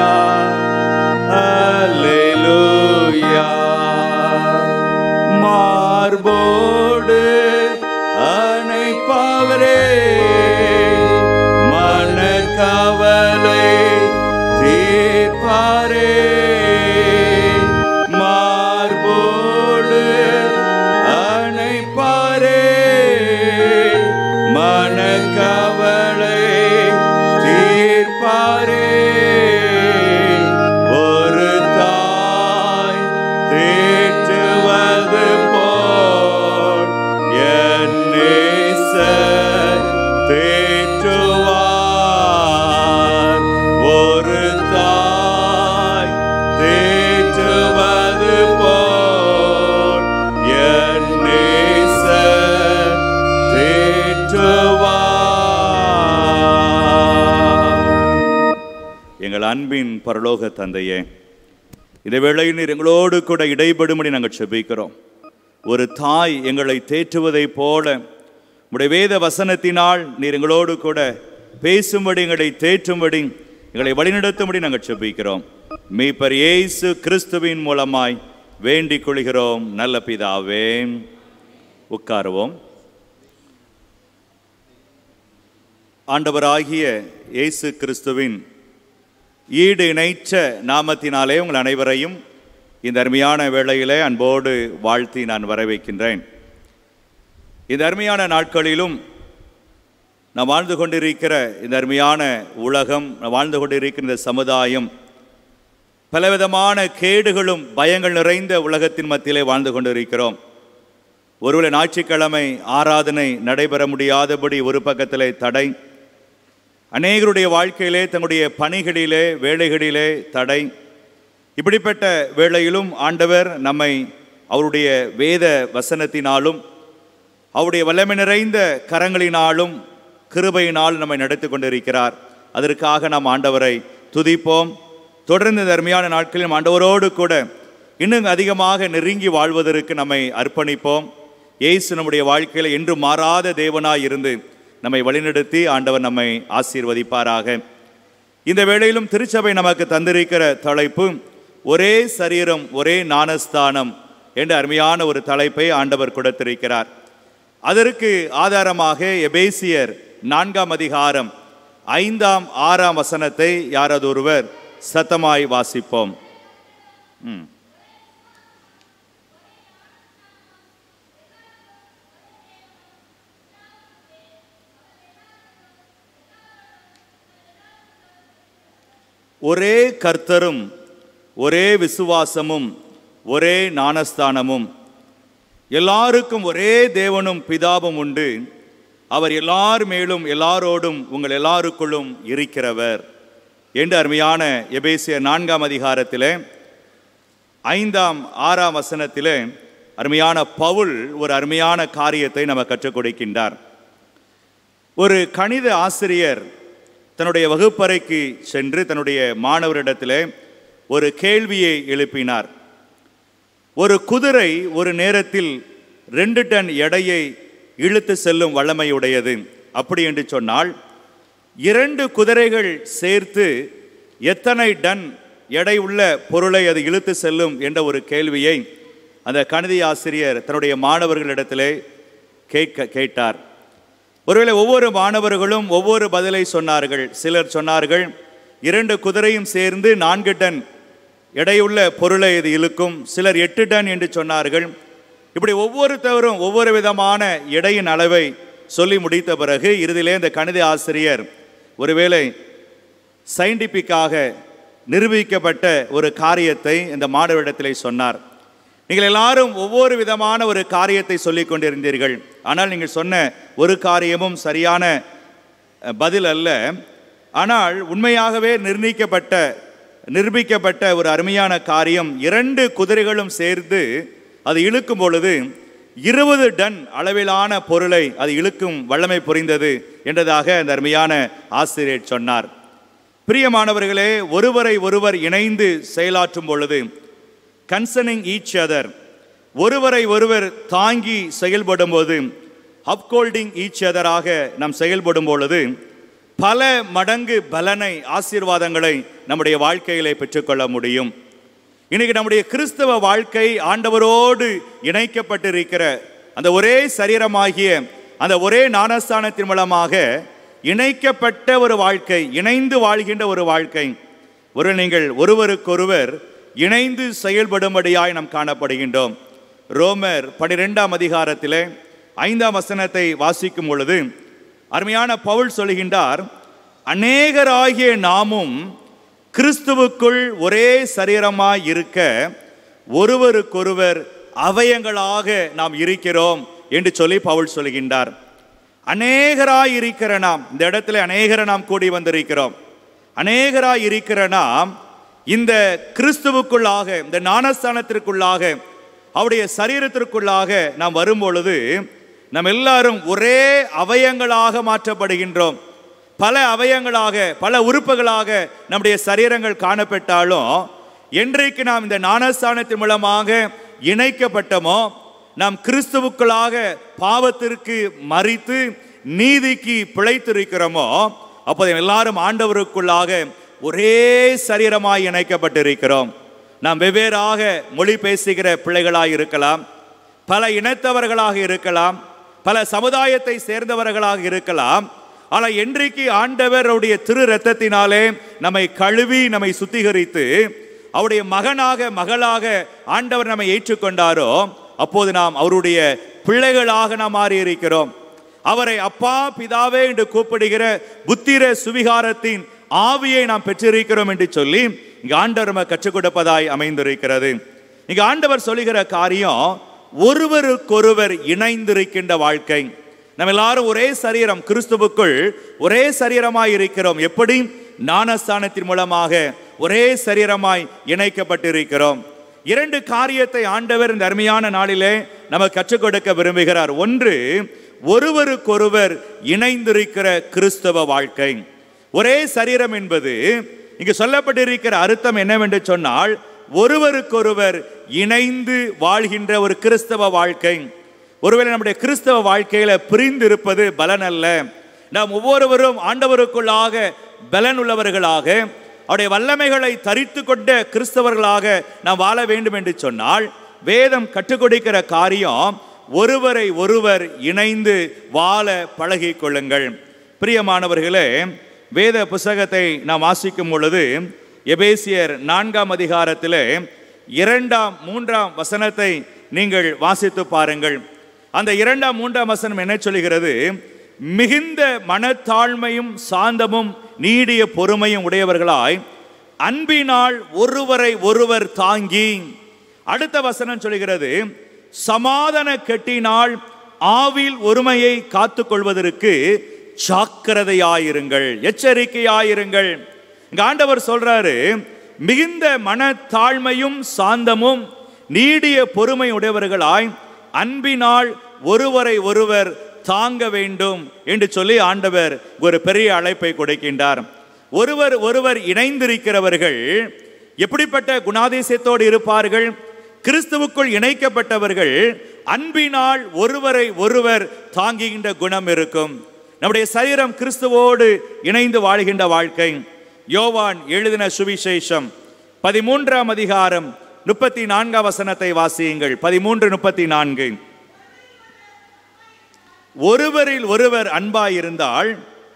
அல்லேலூயா மார்போடு அணைப்பவரே மனக்கவலை தீர்ப்பாரே மார்போடு அணைப்பாரே மனக்கவலை தீர்ப்பாரே ஒரு தாய் தேற்றுவது போல் என் நேசர் தேற்றுவார் ஒரு தாய் தேற்றுவது போல் என் நேசர் தேற்றுவார் எங்கள் அன்பின் பரலோக தந்தையே இந்த வேளையில் நீர் எங்களோடு கூட இடைபடும்படி நாங்கள் செபிக்கிறோம் ஒரு தாய் எங்களை தேற்றுவதைப் போல உடைய வேத வசனத்தினால் நீர் எங்களோடு கூட பேசும்படி எங்களை தேற்றும்படி எங்களை வழிநடத்தும்படி நாங்கள் செபிக்கிறோம் மீப்பர் இயேசு கிறிஸ்துவின் மூலமாய் வேண்டிக் கொள்கிறோம் நல்ல பிதாவே உட்காருவோம் ஆண்டவராகிய இயேசு கிறிஸ்துவின் ஈடு இணைச்ச நாமத்தினாலே உங்கள் அனைவரையும் இந்த அருமையான வேளையிலே அன்போடு வாழ்த்தி நான் வரவேற்கின்றேன் இந்த அருமையான நாட்களிலும் நாம் வாழ்ந்து கொண்டிருக்கிற இந்த அருமையான உலகம் நாம் வாழ்ந்து கொண்டிருக்கிற இந்த சமுதாயம் பலவிதமான கேடுகளும் பயங்கள் நிறைந்த உலகத்தின் மத்தியிலே வாழ்ந்து கொண்டிருக்கிறோம் ஒருவேளை ஞாயிற்றுக்கிழமை ஆராதனை நடைபெற முடியாதபடி ஒரு பக்கத்திலே தடை அநேகருடைய வாழ்க்கையிலே தங்களுடைய பணிகளிலே வேலைகளிலே தடை இப்படிப்பட்ட வேளையிலும் ஆண்டவர் நம்மை அவருடைய வேத வசனத்தினாலும் அவருடைய வல்லமை நிறைந்த கரங்களினாலும் கிருபையினால் நம்மை நடத்தி கொண்டிருக்கிறார் அதற்காக நாம் ஆண்டவரை துதிப்போம் தொடர்ந்து இந்த அருமையான நாட்களில் ஆண்டவரோடு கூட இன்னும் அதிகமாக நெருங்கி வாழ்வதற்கு நம்மை அர்ப்பணிப்போம் இயேசு நம்முடைய வாழ்க்கையில் என்று மாறாத தேவனாய் இருந்து நம்மை வழிநடத்தி ஆண்டவர் நம்மை ஆசீர்வதிப்பாராக இந்த வேளையிலும் திருச்சபை நமக்கு தந்திருக்கிற தலைப்பு ஒரே சரீரம் ஒரே ஞானஸ்தானம் என்ற அருமையான ஒரு தலைப்பை ஆண்டவர் கொடுத்திருக்கிறார் அதற்கு ஆதாரமாக எபேசியர் நான்காம் அதிகாரம் ஐந்தாம் ஆறாம் வசனத்தை யாராவது ஒருவர் சத்தமாய் வாசிப்போம் ம். ஒரே கர்த்தரும் ஒரே விசுவாசமும் ஒரே ஞானஸ்தானமும் எல்லாருக்கும் ஒரே தேவனும் பிதாவும் உண்டு அவர் எல்லார் மேலும் எல்லாரோடும் உங்கள் எல்லாருக்குள்ளும் இருக்கிறவர் என்று அருமையான எபேசிய நான்காம் அதிகாரத்திலே ஐந்தாம் ஆறாம் வசனத்திலே அருமையான பவுல் ஒரு அருமையான காரியத்தை நம்ம கற்றுக் கொடுக்கின்றார் ஒரு கணித ஆசிரியர் தன்னுடைய வகுப்பறைக்கு சென்று தன்னுடைய மாணவரிடத்திலே ஒரு கேள்வியை எழுப்பினார் ஒரு குதிரை ஒரு நேரத்தில் ரெண்டு டன் எடையை இழுத்து செல்லும் வல்லமையுடையது அப்படி என்று சொன்னால் இரண்டு குதிரைகள் சேர்த்து எத்தனை டன் எடை உள்ள பொருளை அது இழுத்து செல்லும் என்ற ஒரு கேள்வியை அந்த கணித ஆசிரியர் தன்னுடைய மாணவர்களிடத்திலே கேட்க கேட்டார் ஒருவேளை ஒவ்வொரு மாணவர்களும் ஒவ்வொரு பதிலை சொன்னார்கள் சிலர் சொன்னார்கள் இரண்டு குதிரையும் சேர்ந்து நான்கு டன் எடையுள்ள பொருளை இது இழுக்கும் சிலர் எட்டு டன் என்று சொன்னார்கள் இப்படி ஒவ்வொருத்தவரும் ஒவ்வொரு விதமான எடையின் அளவை சொல்லி முடித்த பிறகு இறுதியிலே இந்த கணித ஆசிரியர் ஒருவேளை சயின்டிஃபிக்காக நிரூபிக்கப்பட்ட ஒரு காரியத்தை இந்த மாணவரிடத்திலே சொன்னார் நீங்கள் எல்லாரும் ஒவ்வொரு விதமான ஒரு காரியத்தை சொல்லிக் கொண்டிருந்தீர்கள் ஆனால் நீங்கள் சொன்ன ஒரு காரியமும் சரியான அஹ், பதில் அல்ல ஆனால் உண்மையாகவே நிர்ணயிக்கப்பட்ட நிரூபிக்கப்பட்ட ஒரு அருமையான காரியம் இரண்டு குதிரைகளும் சேர்ந்து அது இழுக்கும் பொழுது இருபது டன் அளவிலான பொருளை அது இழுக்கும் வல்லமை புரிந்தது என்றதாக அந்த அருமையான ஆசிரியர் சொன்னார் பிரியமானவர்களே ஒருவரை ஒருவர் இணைந்து செயலாற்றும் பொழுது கன்சர்னிங் ஈச் அதர் ஒருவரை ஒருவர் தாங்கி செயல்படும் போது அப்கோல்டிங் ஈச் அதராக நாம் செயல்படும் பொழுது பல மடங்கு பலனை ஆசீர்வாதங்களை நம்முடைய வாழ்க்கையிலே பெற்றுக்கொள்ள முடியும் இன்னைக்கு நம்முடைய கிறிஸ்தவ வாழ்க்கை ஆண்டவரோடு இணைக்கப்பட்டிருக்கிற அந்த ஒரே சரீரமாகிய அந்த ஒரே ஞானஸ்தானத்தின் மூலமாக இணைக்கப்பட்ட ஒரு வாழ்க்கை இணைந்து வாழ்கின்ற ஒரு வாழ்க்கை ஒரு நீங்கள் ஒருவருக்கொருவர் இணைந்து செயல்படும்படியாய் நாம் காணப்படுகின்றோம் ரோமர் பனிரெண்டாம் அதிகாரத்திலே ஐந்தாம் வசனத்தை வாசிக்கும் பொழுது அருமையான பவுல் சொல்கின்றார் அநேகராகிய நாமும் கிறிஸ்துவுக்குள் ஒரே சரீரமாய் இருக்க ஒருவருக்கொருவர் அவயங்களாக நாம் இருக்கிறோம் என்று சொல்லி பவுல் சொல்கின்றார் அநேகராய் இருக்கிற நாம் இந்த இடத்துல அநேகரை நாம் கூடி வந்திருக்கிறோம் அநேகராய் இருக்கிற நாம் இந்த கிறிஸ்துவுக்குள்ளாக இந்த ஞானஸ்தானத்திற்குள்ளாக அவருடைய சரீரத்திற்குள்ளாக நாம் வரும்பொழுது நாம் எல்லாரும் ஒரே அவயங்களாக மாற்றப்படுகின்றோம் பல அவயங்களாக பல உறுப்புகளாக நம்முடைய சரீரங்கள் காணப்பட்டாலும் என்றைக்கு நாம் இந்த ஞானஸ்தானத்தின் மூலமாக இணைக்கப்பட்டோமோ நாம் கிறிஸ்துவுக்குள்ளாக பாவத்திற்கு மறித்து நீதிக்கு பிழைத்திருக்கிறோமோ அப்போது எல்லாரும் ஆண்டவருக்குள்ளாக ஒரே சரீரமாய் இணைக்கப்பட்டிருக்கிறோம் நாம் வெவ்வேறாக மொழி பேசுகிற பிள்ளைகளாக இருக்கலாம் பல இனத்தவர்களாக இருக்கலாம் பல சமுதாயத்தை சேர்ந்தவர்களாக இருக்கலாம் ஆனால் என்றைக்கு ஆண்டவருடைய திரு ரத்தத்தினாலே நம்மை கழுவி நம்மை சுத்திகரித்து அவருடைய மகனாக மகளாக ஆண்டவர் நம்மை ஏற்றுக்கொண்டாரோ அப்போது நாம் அவருடைய பிள்ளைகளாக நாம் மாறி இருக்கிறோம் அவரை அப்பா பிதாவே என்று கூப்பிடுகிற புத்திர சுவிகாரத்தின் ஆவியை நாம் பெற்றிருக்கிறோம் என்று சொல்லி இங்க ஆண்டவர் நம்ம கற்றுக் கொடுப்பதாய் அமைந்திருக்கிறது இங்க ஆண்டவர் சொல்லுகிற காரியம் ஒருவருக்கொருவர் இணைந்திருக்கின்ற வாழ்க்கை நம்ம எல்லாரும் ஒரே சரீரம் கிறிஸ்துவுக்குள் ஒரே சரீரமாய் இருக்கிறோம் எப்படி ஞானஸ்தானத்தின் மூலமாக ஒரே சரீரமாய் இணைக்கப்பட்டிருக்கிறோம் இரண்டு காரியத்தை ஆண்டவர் இந்த அருமையான நாளிலே நமக்கு கற்றுக் கொடுக்க விரும்புகிறார் ஒன்று ஒருவருக்கொருவர் இணைந்திருக்கிற கிறிஸ்தவ வாழ்க்கை ஒரே சரீரம் என்பது இங்கு சொல்லப்பட்டிருக்கிற அர்த்தம் என்னவென்று சொன்னால் ஒருவருக்கொருவர் இணைந்து வாழ்கின்ற ஒரு கிறிஸ்தவ வாழ்க்கை ஒருவேளை நம்முடைய கிறிஸ்தவ வாழ்க்கையில பிரிந்து இருப்பது பலன் அல்ல நாம் ஒவ்வொருவரும் ஆண்டவருக்குள்ளாக பலன் உள்ளவர்களாக அவருடைய வல்லமைகளை தரித்து கொண்ட கிறிஸ்தவர்களாக நாம் வாழ வேண்டும் என்று சொன்னால் வேதம் கற்றுக் கொடுக்கிற காரியம் ஒருவரை ஒருவர் இணைந்து வாழ பழகிக் கொள்ளுங்கள் பிரியமானவர்களே வேத புஸ்தகத்தை நாம் வாசிக்கும் பொழுது எபேசியர் நான்காம் அதிகாரத்திலே இரண்டாம் மூன்றாம் வசனத்தை நீங்கள் வாசித்து பாருங்கள் அந்த இரண்டாம் மூன்றாம் வசனம் என்ன சொல்கிறது மிகுந்த மனத்தாழ்மையும் சாந்தமும் நீடிய பொறுமையும் உடையவர்களாய் அன்பினால் ஒருவரை ஒருவர் தாங்கி அடுத்த வசனம் சொல்கிறது சமாதான கெட்டினால் ஆவில் ஒருமையை காத்துக்கொள்வதற்கு ஜாக்கிரதையாயிருங்கள் எச்சரிக்கையாயிருங்கள் இங்க ஆண்டவர் சொல்றாரு மிகுந்த மனத்தாழ்மையும் சாந்தமும் நீடிய பொறுமை உடையவர்களாய் அன்பினால் ஒருவரை ஒருவர் தாங்க வேண்டும் என்று சொல்லி ஆண்டவர் ஒரு பெரிய அழைப்பை கொடுக்கின்றார் ஒருவர் ஒருவர் இணைந்திருக்கிறவர்கள் எப்படிப்பட்ட குணாதிசயத்தோடு இருப்பார்கள் கிறிஸ்துவுக்குள் இணைக்கப்பட்டவர்கள் அன்பினால் ஒருவரை ஒருவர் தாங்குகின்ற குணம் இருக்கும் நம்முடைய சரீரம் கிறிஸ்துவோடு இணைந்து வாழ்கின்ற வாழ்க்கை யோவான் எழுதின சுவிசேஷம் பதிமூன்றாம் அதிகாரம் முப்பத்தி நான்காம் வசனத்தை வாசியுங்கள் பதிமூன்று முப்பத்தி நான்கு ஒருவரில் ஒருவர் அன்பாயிருந்தால்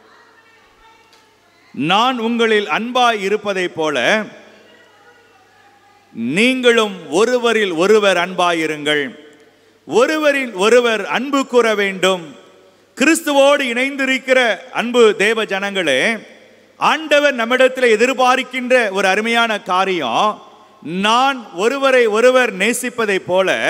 நான் உங்களில் அன்பாய் இருப்பதைப் போல நீங்களும் ஒருவரில் ஒருவர் அன்பாயிருங்கள் ஒருவரில் ஒருவர் அன்பு கூற வேண்டும் கிறிஸ்துவோடு இணைந்திருக்கிற அன்பு தேவ ஜனங்களே ஆண்டவர் நம்மிடத்தில் எதிர்பார்க்கின்ற ஒரு அருமையான காரியம் நான் ஒருவரை ஒருவர் நேசிப்பதைப் போல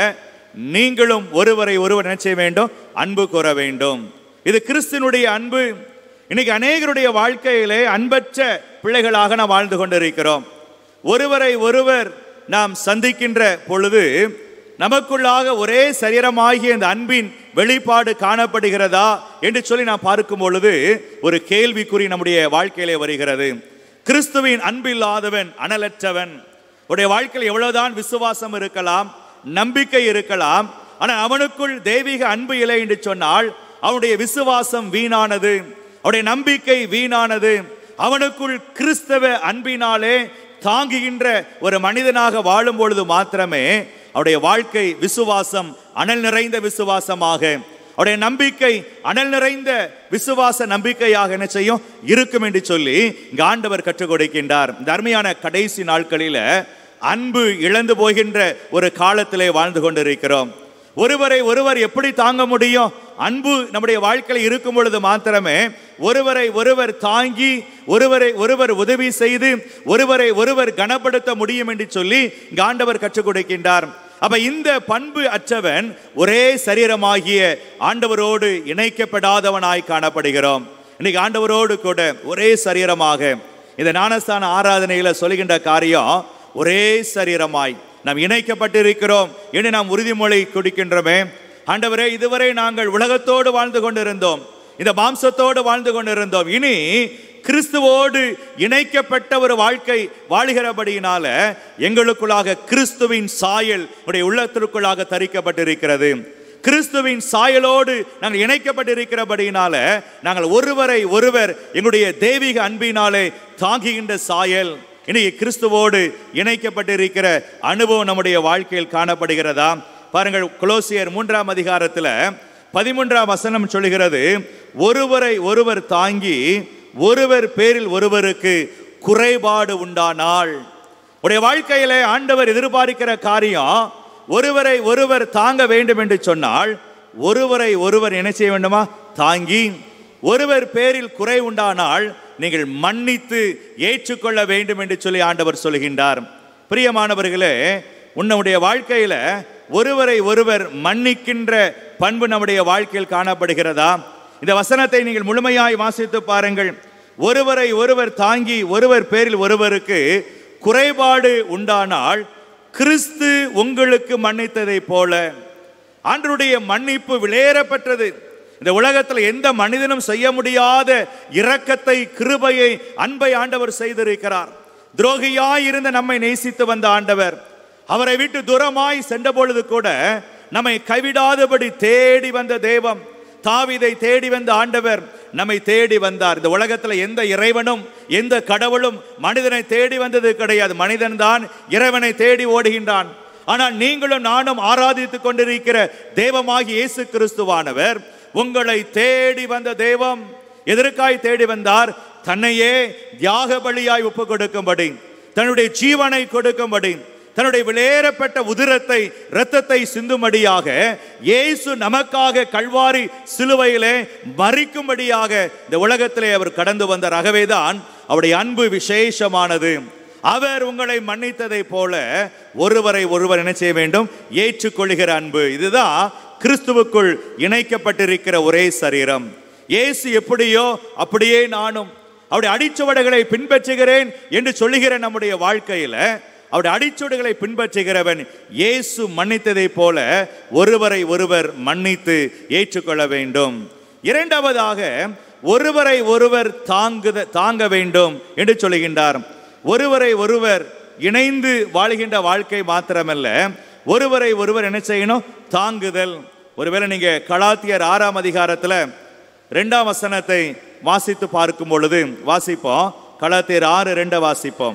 நீங்களும் ஒருவரை ஒருவர் என்ன செய்ய வேண்டும் அன்பு கூற வேண்டும் இது கிறிஸ்தினுடைய அன்பு இன்னைக்கு அநேகருடைய வாழ்க்கையிலே அன்பற்ற பிள்ளைகளாக நாம் வாழ்ந்து கொண்டிருக்கிறோம் ஒருவரை ஒருவர் நாம் சந்திக்கின்ற பொழுது நமக்குள்ளாக ஒரே சரீரமாகிய இந்த அன்பின் வெளிப்பாடு காணப்படுகிறதா என்று சொல்லி நாம் பார்க்கும் பொழுது ஒரு கேள்விக்குறி நம்முடைய வாழ்க்கையிலே வருகிறது கிறிஸ்துவின் அன்பில்லாதவன் அனலற்றவன் உடைய வாழ்க்கையில் எவ்வளவுதான் விசுவாசம் இருக்கலாம் நம்பிக்கை இருக்கலாம் ஆனால் அவனுக்குள் தெய்வீக அன்பு இல்லை என்று சொன்னால் அவனுடைய விசுவாசம் வீணானது அவனுடைய நம்பிக்கை வீணானது அவனுக்குள் கிறிஸ்தவ அன்பினாலே தாங்குகின்ற ஒரு மனிதனாக வாழும் பொழுது மாத்திரமே அவருடைய வாழ்க்கை விசுவாசம் அனல் நிறைந்த விசுவாசமாக அவருடைய நம்பிக்கை அனல் நிறைந்த விசுவாச நம்பிக்கையாக என்ன செய்யும் இருக்கும் என்று சொல்லி இங்க ஆண்டவர் கற்றுக் கொடுக்கின்றார் இந்த அருமையான கடைசி நாட்களில அன்பு இழந்து போகின்ற ஒரு காலத்திலே வாழ்ந்து கொண்டிருக்கிறோம் ஒருவரை ஒருவர் எப்படி தாங்க முடியும் அன்பு நம்முடைய வாழ்க்கையில் இருக்கும் பொழுது மாத்திரமே ஒருவரை ஒருவர் தாங்கி ஒருவரை ஒருவர் உதவி செய்து ஒருவரை ஒருவர் கனப்படுத்த முடியும் என்று சொல்லி இங்க ஆண்டவர் கற்றுக் கொடுக்கின்றார் அப்ப இந்த பண்பு அற்றவன் ஒரே சரீரமாகிய ஆண்டவரோடு இணைக்கப்படாதவனாய் காணப்படுகிறோம் இன்னைக்கு ஆண்டவரோடு கூட ஒரே சரீரமாக இந்த ஞானஸ்தான ஆராதனையில சொல்லுகின்ற காரியம் ஒரே சரீரமாய் நாம் இணைக்கப்பட்டிருக்கிறோம் என்று நாம் உறுதிமொழி கொடுக்கின்றோமே ஆண்டவரே இதுவரை நாங்கள் உலகத்தோடு வாழ்ந்து கொண்டிருந்தோம் இந்த மாம்சத்தோடு வாழ்ந்து கொண்டிருந்தோம் இனி கிறிஸ்துவோடு இணைக்கப்பட்ட ஒரு வாழ்க்கை வாழுகிறபடியினால எங்களுக்குள்ளாக கிறிஸ்துவின் சாயல் உடைய உள்ளத்திற்குள்ளாக தரிக்கப்பட்டிருக்கிறது கிறிஸ்துவின் சாயலோடு நாங்கள் இணைக்கப்பட்டிருக்கிறபடியினால நாங்கள் ஒருவரை ஒருவர் எங்களுடைய தெய்வீக அன்பினாலே தாங்குகின்ற சாயல் இன்னைக்கு கிறிஸ்துவோடு இணைக்கப்பட்டிருக்கிற அனுபவம் நம்முடைய வாழ்க்கையில் காணப்படுகிறதா பாருங்கள் குலோசியர் மூன்றாம் அதிகாரத்தில் பதிமூன்றாம் வசனம் சொல்லுகிறது ஒருவரை ஒருவர் தாங்கி ஒருவர் பேரில் ஒருவருக்கு குறைபாடு உண்டானால் உடைய வாழ்க்கையிலே ஆண்டவர் எதிர்பார்க்கிற காரியம் ஒருவரை ஒருவர் தாங்க வேண்டும் என்று சொன்னால் ஒருவரை ஒருவர் என்ன செய்ய வேண்டுமா தாங்கி ஒருவர் பேரில் குறை உண்டானால் நீங்கள் மன்னித்து ஏற்றுக்கொள்ள வேண்டும் என்று சொல்லி ஆண்டவர் சொல்கின்றார் பிரியமானவர்களே உன்னுடைய வாழ்க்கையில ஒருவரை ஒருவர் மன்னிக்கின்ற பண்பு நம்முடைய வாழ்க்கையில் காணப்படுகிறதா இந்த வசனத்தை நீங்கள் முழுமையாய் வாசித்து பாருங்கள் ஒருவரை ஒருவர் தாங்கி ஒருவர் பேரில் ஒருவருக்கு குறைபாடு உண்டானால் கிறிஸ்து உங்களுக்கு மன்னித்ததை போல ஆண்டருடைய மன்னிப்பு விளையேறப்பட்டது இந்த உலகத்தில் எந்த மனிதனும் செய்ய முடியாத இரக்கத்தை கிருபையை அன்பை ஆண்டவர் செய்திருக்கிறார் துரோகியாய் இருந்த நம்மை நேசித்து வந்த ஆண்டவர் அவரை விட்டு தூரமாய் சென்ற பொழுது கூட நம்மை கைவிடாதபடி தேடி வந்த தெய்வம் தாவிதை தேடி வந்த ஆண்டவர் நம்மை தேடி வந்தார் இந்த உலகத்துல எந்த இறைவனும் எந்த கடவுளும் மனிதனை தேடி வந்தது கிடையாது மனிதன் தான் இறைவனை தேடி ஓடுகின்றான் ஆனால் நீங்களும் நானும் ஆராதித்துக் கொண்டிருக்கிற தெய்வமாகி இயேசு கிறிஸ்துவானவர் உங்களை தேடி வந்த தெய்வம் எதற்காய் தேடி வந்தார் தன்னையே தியாக பலியாய் ஒப்பு கொடுக்கும்படி தன்னுடைய ஜீவனை கொடுக்கும்படி தன்னுடைய விளையேறப்பட்ட உதிரத்தை இரத்தத்தை சிந்தும்படியாக இயேசு நமக்காக கல்வாரி சிலுவையிலே மறிக்கும்படியாக இந்த உலகத்திலே அவர் கடந்து வந்தார் ஆகவேதான் அவருடைய அன்பு விசேஷமானது அவர் உங்களை மன்னித்ததை போல ஒருவரை ஒருவர் என்ன செய்ய வேண்டும் ஏற்றுக்கொள்கிற அன்பு இதுதான் கிறிஸ்துவுக்குள் இணைக்கப்பட்டிருக்கிற ஒரே சரீரம் இயேசு எப்படியோ அப்படியே நானும் அவருடைய அடிச்சுவடுகளை பின்பற்றுகிறேன் என்று சொல்லுகிற நம்முடைய வாழ்க்கையில அவருடைய அடிச்சுவடுகளை பின்பற்றுகிறவன் இயேசு மன்னித்ததை போல ஒருவரை ஒருவர் மன்னித்து ஏற்றுக்கொள்ள வேண்டும் இரண்டாவதாக ஒருவரை ஒருவர் தாங்குத தாங்க வேண்டும் என்று சொல்லுகின்றார் ஒருவரை ஒருவர் இணைந்து வாழ்கின்ற வாழ்க்கை மாத்திரமல்ல ஒருவரை ஒருவர் என்ன செய்யணும் தாங்குதல் ஒருவேளை நீங்க கலாத்தியர் ஆறாம் அதிகாரத்துல ரெண்டாம் வசனத்தை வாசித்து பார்க்கும் பொழுது வாசிப்போம் கலாத்தியர் ஆறு ரெண்ட வாசிப்போம்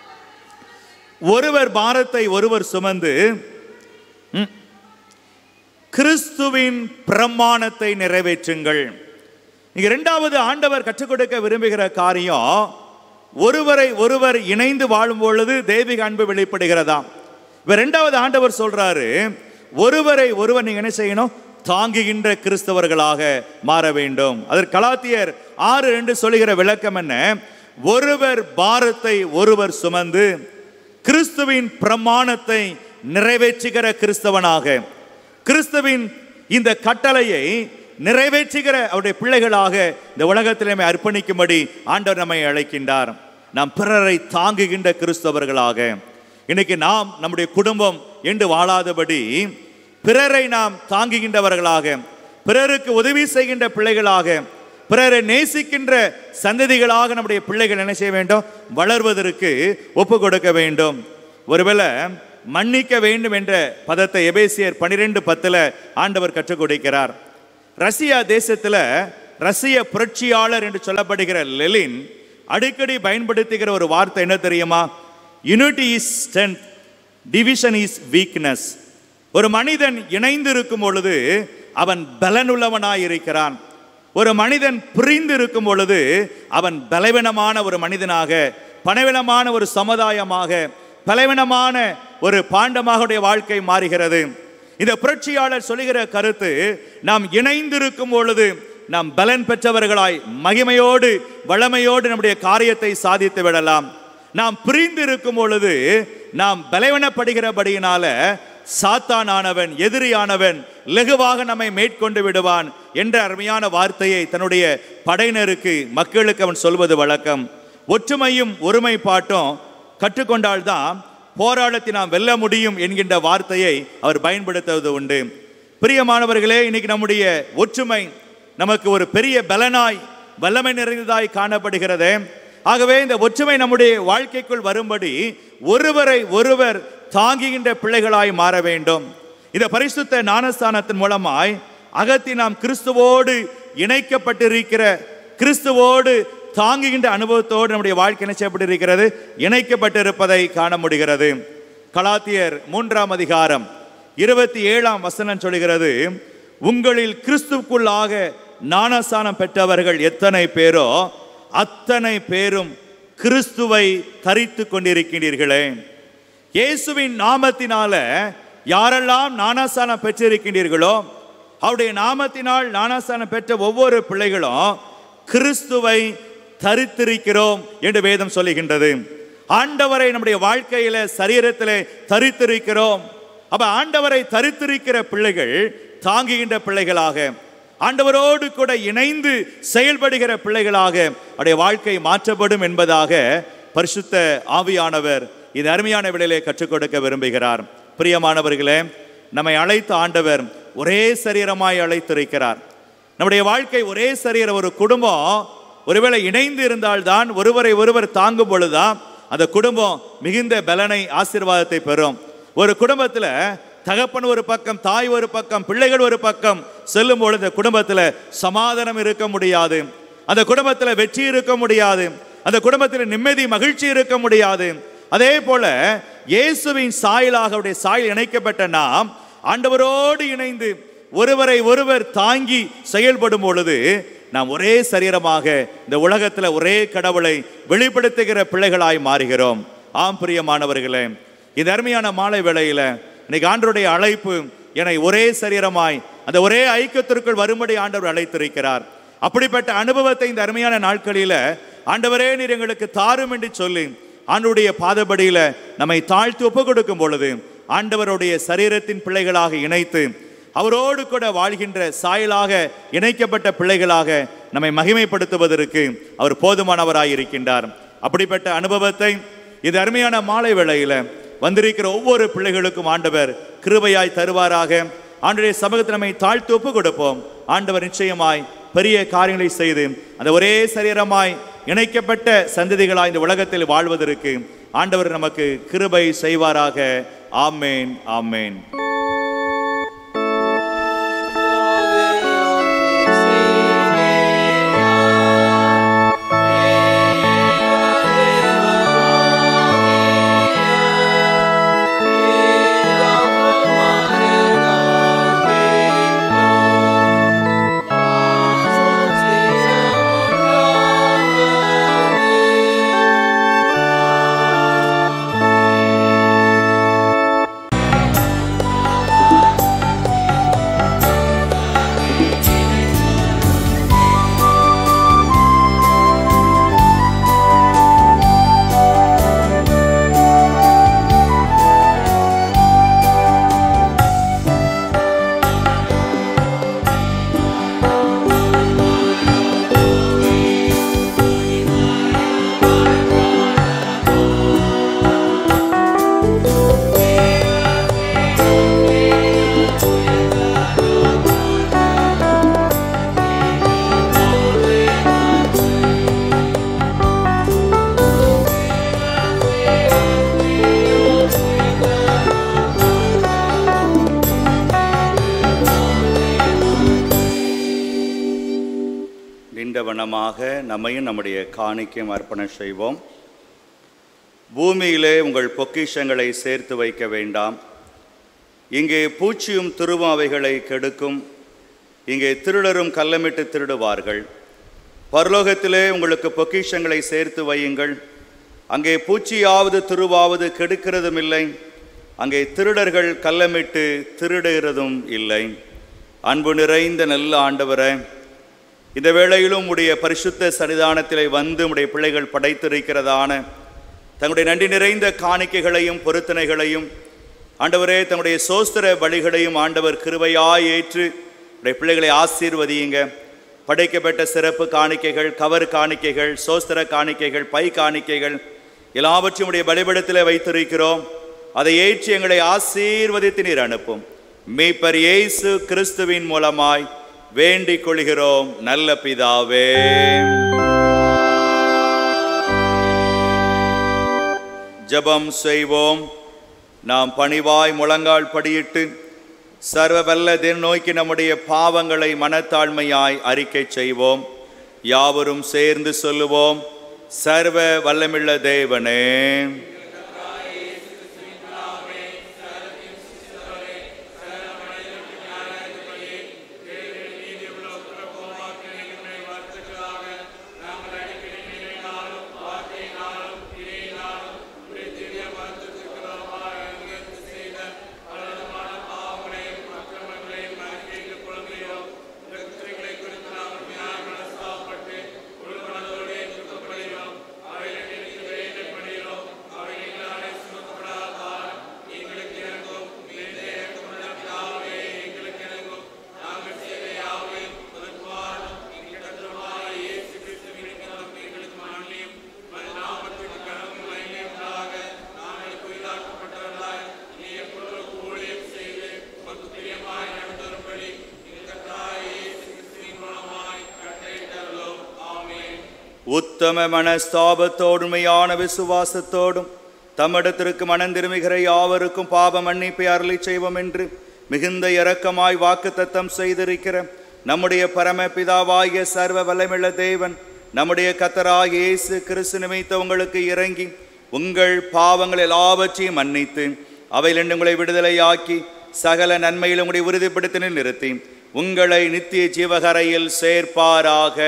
ஒருவர் பாரத்தை ஒருவர் சுமந்து ம், கிறிஸ்துவின் பிரமாணத்தை நிறைவேற்றுங்கள் இங்க இரண்டாவது ஆண்டவர் கற்றுக் கொடுக்க விரும்புகிற காரியம் ஒருவரை ஒருவர் இணைந்து வாழும் பொழுது தெய்வீக அன்பு வெளிப்படுகிறதாம் இப்ப இரண்டாவது ஆண்டவர் சொல்றாரு ஒருவரை ஒருவர் நீங்க என்ன செய்யணும் தாங்குகின்ற கிறிஸ்தவர்களாக மாற வேண்டும் அதற்கு கலாத்தியர் ஆறு ரெண்டு சொல்லுகிற விளக்கம் என்ன ஒருவர் பாரத்தை ஒருவர் சுமந்து கிறிஸ்துவின் பிரமாணத்தை நிறைவேற்றுகிற கிறிஸ்தவனாக கிறிஸ்துவின் இந்த கட்டளையை நிறைவேற்றுகிற அவருடைய பிள்ளைகளாக இந்த உலகத்தில் நம்மை அர்ப்பணிக்கும்படி ஆண்டவர் நம்மை அழைக்கின்றார் நாம் பிறரை தாங்குகின்ற கிறிஸ்தவர்களாக இன்னைக்கு நாம் நம்முடைய குடும்பம் என்று வாழாதபடி பிறரை நாம் தாங்குகின்றவர்களாக பிறருக்கு உதவி செய்கின்ற பிள்ளைகளாக பிறரை நேசிக்கின்ற சந்ததிகளாக நம்முடைய பிள்ளைகள் என்ன செய்ய வேண்டும் வளர்வதற்கு ஒப்பு கொடுக்க வேண்டும் ஒருவேளை மன்னிக்க வேண்டும் என்ற பதத்தை எபேசியர் பனிரெண்டு பத்தில் ஆண்டவர் கற்றுக் கொடுக்கிறார் ரஷ்யா தேசத்தில் ரஷ்ய புரட்சியாளர் என்று சொல்லப்படுகிற லெலின் அடிக்கடி பயன்படுத்துகிற ஒரு வார்த்தை என்ன தெரியுமா unity is strength division is weakness ஒரு மனிதன் இணைந்து இருக்கும் பொழுது அவன் பலனுள்ளவனாய் இருக்கிறான் ஒரு மனிதன் பிரிந்து இருக்கும் பொழுது அவன் பலவீனமான ஒரு மனிதனாக பலவீனமான ஒரு சமுதாயமாக பலவீனமான ஒரு பாண்டமாக உடைய வாழ்க்கை மாறுகிறது இந்த புரட்சியாளர் சொல்லுகிற கருத்து நாம் இணைந்திருக்கும் பொழுது நாம் பலன் பெற்றவர்களாய் மகிமையோடு வளமையோடு நம்முடைய காரியத்தை சாதித்து விடலாம் நாம் பிரிந்து இருக்கும் பொழுது நாம் பலவீனப்படுகிறபடியினால சாத்தானானவன் எதிரியானவன் லகுவாக நம்மை மேற்கொண்டு விடுவான் என்ற அருமையான வார்த்தையை தன்னுடைய படையினருக்கு மக்களுக்கு அவன் சொல்வது வழக்கம் ஒற்றுமையும் ஒருமைப்பாட்டும் கற்றுக்கொண்டால்தான் போராட்டத்தை நாம் வெல்ல முடியும் என்கின்ற வார்த்தையை அவர் பயன்படுத்துவது உண்டு பிரியமானவர்களே இன்னைக்கு நம்முடைய ஒற்றுமை நமக்கு ஒரு பெரிய பலனாய் வல்லமை நிறைந்ததாய் காணப்படுகிறது ஆகவே இந்த ஒற்றுமை நம்முடைய வாழ்க்கைக்குள் வரும்படி ஒருவரை ஒருவர் தாங்குகின்ற பிள்ளைகளாய் மாற வேண்டும் இந்த பரிசுத்த ஞானஸ்தானத்தின் மூலமாய் அகத்தி நாம் கிறிஸ்துவோடு இணைக்கப்பட்டிருக்கிற கிறிஸ்துவோடு தாங்குகின்ற அனுபவத்தோடு நம்முடைய வாழ்க்கை என்ன செய்யப்பட்டிருக்கிறது இணைக்கப்பட்டிருப்பதை காண முடிகிறது கலாத்தியர் மூன்றாம் அதிகாரம் இருபத்தி ஏழாம் வசனம் சொல்கிறது உங்களில் கிறிஸ்துக்குள்ளாக ஞானஸ்தானம் பெற்றவர்கள் எத்தனை பேரோ அத்தனை பேரும் கிறிஸ்துவை தரித்து கொண்டிருக்கின்றீர்களே இயேசுவின் நாமத்தினால யாரெல்லாம் ஞானஸ்தானம் பெற்றிருக்கின்றீர்களோ அவருடைய நாமத்தினால் ஞானஸ்தானம் பெற்ற ஒவ்வொரு பிள்ளைகளும் கிறிஸ்துவை தரித்திருக்கிறோம் என்று வேதம் சொல்லுகின்றது ஆண்டவரை நம்முடைய வாழ்க்கையில சரீரத்திலே தரித்திருக்கிறோம் அப்ப ஆண்டவரை தரித்திருக்கிற பிள்ளைகள் தாங்குகின்ற பிள்ளைகளாக ஆண்டவரோடு கூட இணைந்து செயல்படுகிற பிள்ளைகளாக அவருடைய வாழ்க்கை மாற்றப்படும் என்பதாக பரிசுத்த ஆவியானவர் இது அருமையான விடையிலே கற்றுக் கொடுக்க விரும்புகிறார் பிரியமானவர்களே நம்மை அழைத்த ஆண்டவர் ஒரே சரீரமாய் அழைத்திருக்கிறார் நம்முடைய வாழ்க்கை ஒரே சரீர ஒரு குடும்பம் ஒருவேளை இணைந்து இருந்தால்தான் ஒருவரை ஒருவர் தாங்கும் பொழுதுதான் அந்த குடும்பம் மிகுந்த பலனை ஆசீர்வாதத்தை பெறும் ஒரு குடும்பத்தில் தகப்பன் ஒரு பக்கம் தாய் ஒரு பக்கம் பிள்ளைகள் ஒரு பக்கம் செல்லும் பொழுது அந்த குடும்பத்தில் சமாதானம் இருக்க முடியாது அந்த குடும்பத்தில் வெற்றி இருக்க முடியாது அந்த குடும்பத்தில் நிம்மதி மகிழ்ச்சி இருக்க முடியாது அதே போல இயேசுவின் சாயலாக அவருடைய சாயல் இணைக்கப்பட்ட நாம் ஆண்டவரோடு இணைந்து ஒருவரை ஒருவர் தாங்கி செயல்படும் பொழுது நாம் ஒரே சரீரமாக இந்த உலகத்தில் ஒரே கடவுளை வெளிப்படுத்துகிற பிள்ளைகளாய் மாறுகிறோம் ஆம் பிரியமானவர்களே இந்த அருமையான மாலை வேளையில இன்னைக்கு ஆண்டருடைய அழைப்பு என்னை ஒரே சரீரமாய் அந்த ஒரே ஐக்கியத்திற்குள் வரும்படி ஆண்டவர் அழைத்திருக்கிறார் அப்படிப்பட்ட அனுபவத்தை இந்த அருமையான நாட்களில ஆண்டவரே நீர் எங்களுக்கு தாரும் என்று சொல்லி ஆண்டுடைய பாதபடியில நம்மை தாழ்த்தி ஒப்பு கொடுக்கும் பொழுது ஆண்டவருடைய சரீரத்தின் பிள்ளைகளாக இணைத்து அவரோடு கூட வாழ்கின்ற சாயலாக இணைக்கப்பட்ட பிள்ளைகளாக நம்மை மகிமைப்படுத்துவதற்கு அவர் போதுமானவராய் இருக்கின்றார் அப்படிப்பட்ட அனுபவத்தை இது அருமையான மாலை வேளையில வந்திருக்கிற ஒவ்வொரு பிள்ளைகளுக்கும் ஆண்டவர் கிருபையாய் தருவாராக ஆண்டுடைய சமூகத்தில் நம்மை தாழ்த்து ஒப்பு கொடுப்போம் ஆண்டவர் நிச்சயமாய் பெரிய காரியங்களை செய்து அந்த ஒரே சரீரமாய் இணைக்கப்பட்ட சந்ததிகளாய் இந்த உலகத்தில் வாழ்வதற்கு ஆண்டவர் நமக்கு கிருபை செய்வாராக ஆமேன் ஆமேன் ஆ வண்ணமாக நம்மையும் நம்முடைய காணிக்கையும் அர்ப்பணம் செய்வோம் பூமியிலே உங்கள் பொக்கிஷங்களை சேர்த்து வைக்க வேண்டாம் இங்கே பூச்சியும் துருவும் அவைகளை கெடுக்கும் இங்கே திருடரும் கல்லமிட்டு திருடுவார்கள் பரலோகத்திலே உங்களுக்கு பொக்கிஷங்களை சேர்த்து வையுங்கள் அங்கே பூச்சியாவது துருவாவது கெடுக்கிறதும் இல்லை அங்கே திருடர்கள் கல்லமிட்டு திருடுகிறதும் இல்லை அன்பு நிறைந்த நல்ல ஆண்டவரே இந்த வேளையிலும் உடைய பரிசுத்த சன்னிதானத்திலே வந்து உடைய பிள்ளைகள் படைத்திருக்கிறதான தங்களுடைய நன்றி நிறைந்த காணிக்கைகளையும் பொருத்தனைகளையும் ஆண்டவரே தங்களுடைய சோஸ்திர பலிகளையும் ஆண்டவர் கிருபையாய் ஏற்று உடைய பிள்ளைகளை ஆசீர்வதியுங்க படைக்கப்பட்ட சிறப்பு காணிக்கைகள் கவர் காணிக்கைகள் சோஸ்திர காணிக்கைகள் பை காணிக்கைகள் எல்லாவற்றையும் உடைய பலிபடத்தில் வைத்திருக்கிறோம் அதை ஏற்றி எங்களை ஆசீர்வதித்து நீர் அனுப்பும் மீப்பர் இயேசு கிறிஸ்துவின் மூலமாய் வேண்டிக் கொள்கிறோம் நல்ல பிதாவே ஜெபம் செய்வோம் நாம் பணிவாய் முழங்கால் படியிட்டு சர்வ வல்ல தின் நோக்கி நம்முடைய பாவங்களை மனத்தாழ்மையாய் அறிக்கை செய்வோம் யாவரும் சேர்ந்து சொல்லுவோம் சர்வ வல்லமில்ல தேவனே உத்தம மனஸ்தாபத்தோடுமையான விசுவாசத்தோடும் தம்மிடத்திற்கு மனம் திரும்புகிற யாவருக்கும் பாவ மன்னிப்பை அருளி செய்வோம் என்று மிகுந்த இரக்கமாய் வாக்குத்தத்தம் செய்திருக்கிற நம்முடைய பரமபிதாவாகிய சர்வ வல்லமுள்ள தேவன் நம்முடைய கத்தராகிய இயேசு கிறிஸ்து நிமித்த உங்களுக்கு இறங்கி உங்கள் பாவங்கள் எல்லாவற்றையும் மன்னித்து அவையிலிருந்து உங்களை விடுதலையாக்கி சகல நன்மையிலும் உங்களை உறுதிப்படுத்தி நிறுத்தி உங்களை நித்திய ஜீவகரையில் சேர்ப்பாராக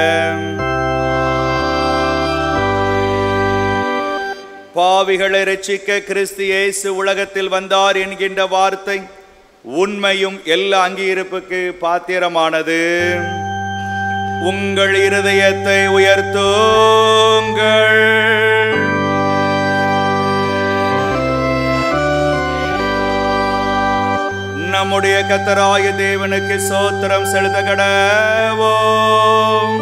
பாவிகளை ரட்சிக்க கிறிஸ்து இயேசு உலகத்தில் வந்தார் என்கின்ற வார்த்தை உண்மையும் எல்லா அங்கீகரிப்புக்கு பாத்திரமானது உங்கள் இருதயத்தை உயர்த்துங்கள் நம்முடைய கத்தராய தேவனுக்கு சோத்திரம் செலுத்த கடவோம்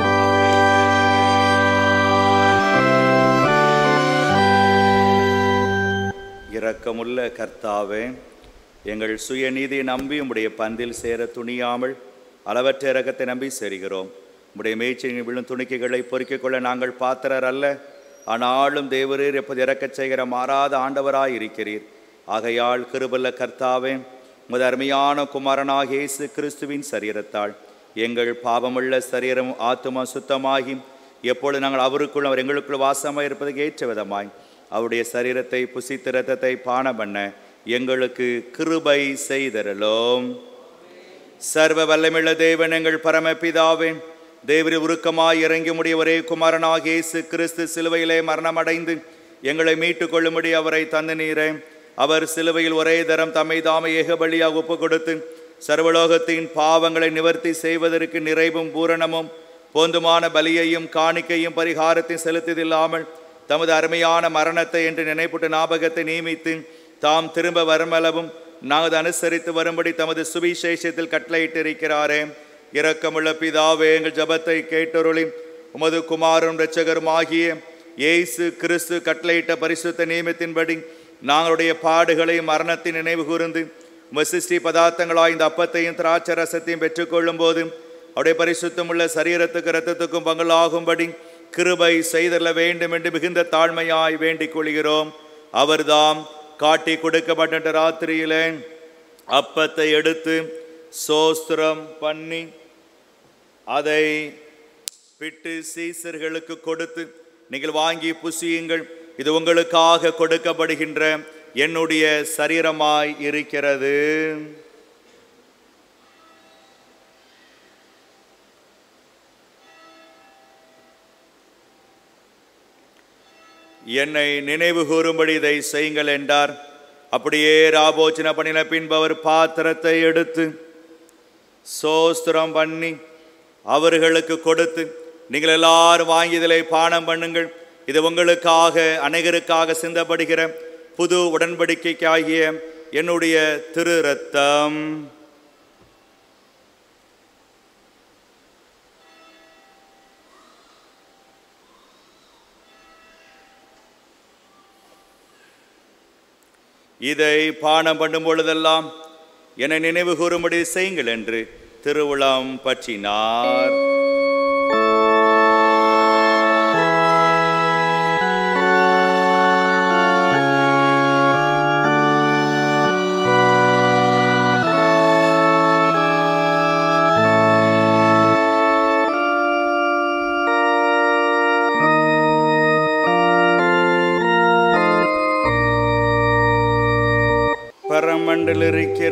இரக்கமுள்ள கர்த்தாவே எங்கள் சுயநீதி நம்பி உம்முடைய பந்தில் சேர துணியாமல் அளவற்ற இரக்கத்தை நம்பி சேருகிறோம் உம்முடைய மேய்ச்சலின் விழும் துணிக்கைகளை பொறுக்கிக் கொள்ள நாங்கள் பாத்திரர் அல்ல ஆனாலும் தேவரீர் எப்போது இறக்கச் செய்கிற மாறாத ஆண்டவராய் இருக்கிறீர் ஆகையால் கிருபல்ல கர்த்தாவே உமது அருமையான குமாரனாக இயேசு கிறிஸ்துவின் சரீரத்தால் எங்கள் பாவமுள்ள சரீரம் ஆத்துமா சுத்தமாகி எப்பொழுது நாங்கள் அவருக்குள் அவர் எங்களுக்குள் வாசமாய் இருப்பதற்கு ஏற்ற விதமாய் அவருடைய சரீரத்தை புசித்து இரத்தத்தை பான பண்ண எங்களுக்கு கிருபை செய்தரலோம் சர்வ வல்லமில்ல தேவன் எங்கள் பரமபிதாவே தேவரி உருக்கமாய் இறங்கி முடிய ஒரே குமாரனாக இயேசு கிறிஸ்து சிலுவையிலே மரணமடைந்து எங்களை மீட்டுக் கொள்ளும்படி அவரை தந்து நீரே அவர் சிலுவையில் ஒரே தரம் தம்மை தாமே ஏகபலியாக ஒப்பு கொடுத்து சர்வலோகத்தின் பாவங்களை நிவர்த்தி செய்வதற்கு நிறைவும் பூரணமும் போந்துமான பலியையும் காணிக்கையும் பரிகாரத்தையும் செலுத்தியதில்லாமல் தமது அருமையான மரணத்தை என்று நினைப்புட்டு ஞாபகத்தை நியமித்து தாம் திரும்ப வருமளவும் நாங்கள் அனுசரித்து வரும்படி தமது சுவிசேஷத்தில் கட்டளையிட்டிருக்கிறாரே இரக்கமுள்ள பிதாவே எங்கள் ஜபத்தை கேட்டொருளி உமது குமாரும் இரட்சகரும் ஆகிய இயேசு கிறிஸ்து கட்டளையிட்ட பரிசுத்த நியமத்தின்படி நாங்களுடைய பாடுகளையும் மரணத்தின் நினைவு கூர்ந்து சிருஷ்டி பதார்த்தங்களாய் இந்த அப்பத்தையும் திராட்சை ரசத்தையும் பெற்றுக்கொள்ளும் போது அவருடைய பரிசுத்தமுள்ள சரீரத்துக்கு இரத்தத்துக்கும் பங்களாகும்படி கிருபை செய்தல்ல வேண்டும் என்று மிகுந்த தாழ்மையாய் வேண்டிக் கொள்கிறோம் அவர்தாம் காட்டி கொடுக்கப்பட்ட ராத்திரியிலே அப்பத்தை எடுத்து சோஸ்திரம் பண்ணி அதை பிட்டு சீசர்களுக்கு கொடுத்து நீங்கள் வாங்கி புசியுங்கள் இது உங்களுக்காக கொடுக்கப்படுகின்ற என்னுடைய சரீரமாய் இருக்கிறது என்னை நினைவு கூறும்படி இதை செய்யுங்கள் என்றார் அப்படியே ராபோச்சன பண்ணின பின்பு அவர் பாத்திரத்தை எடுத்து சோஸ்திரம் பண்ணி அவர்களுக்கு கொடுத்து நீங்கள் எல்லாரும் வாங்கி இதிலே பானம் பண்ணுங்கள் இது உங்களுக்காக அநேகருக்காக சிந்தப்படுகிற புது உடன்படிக்கைக்காகிய என்னுடைய திரு ரத்தம் இதை பானம் பண்ணும் பொழுதெல்லாம் என்னை நினைவு கூறும்படி செய்யுங்கள் என்று திருவுளம் பற்றினார் பரமண்டில் இருக்கிற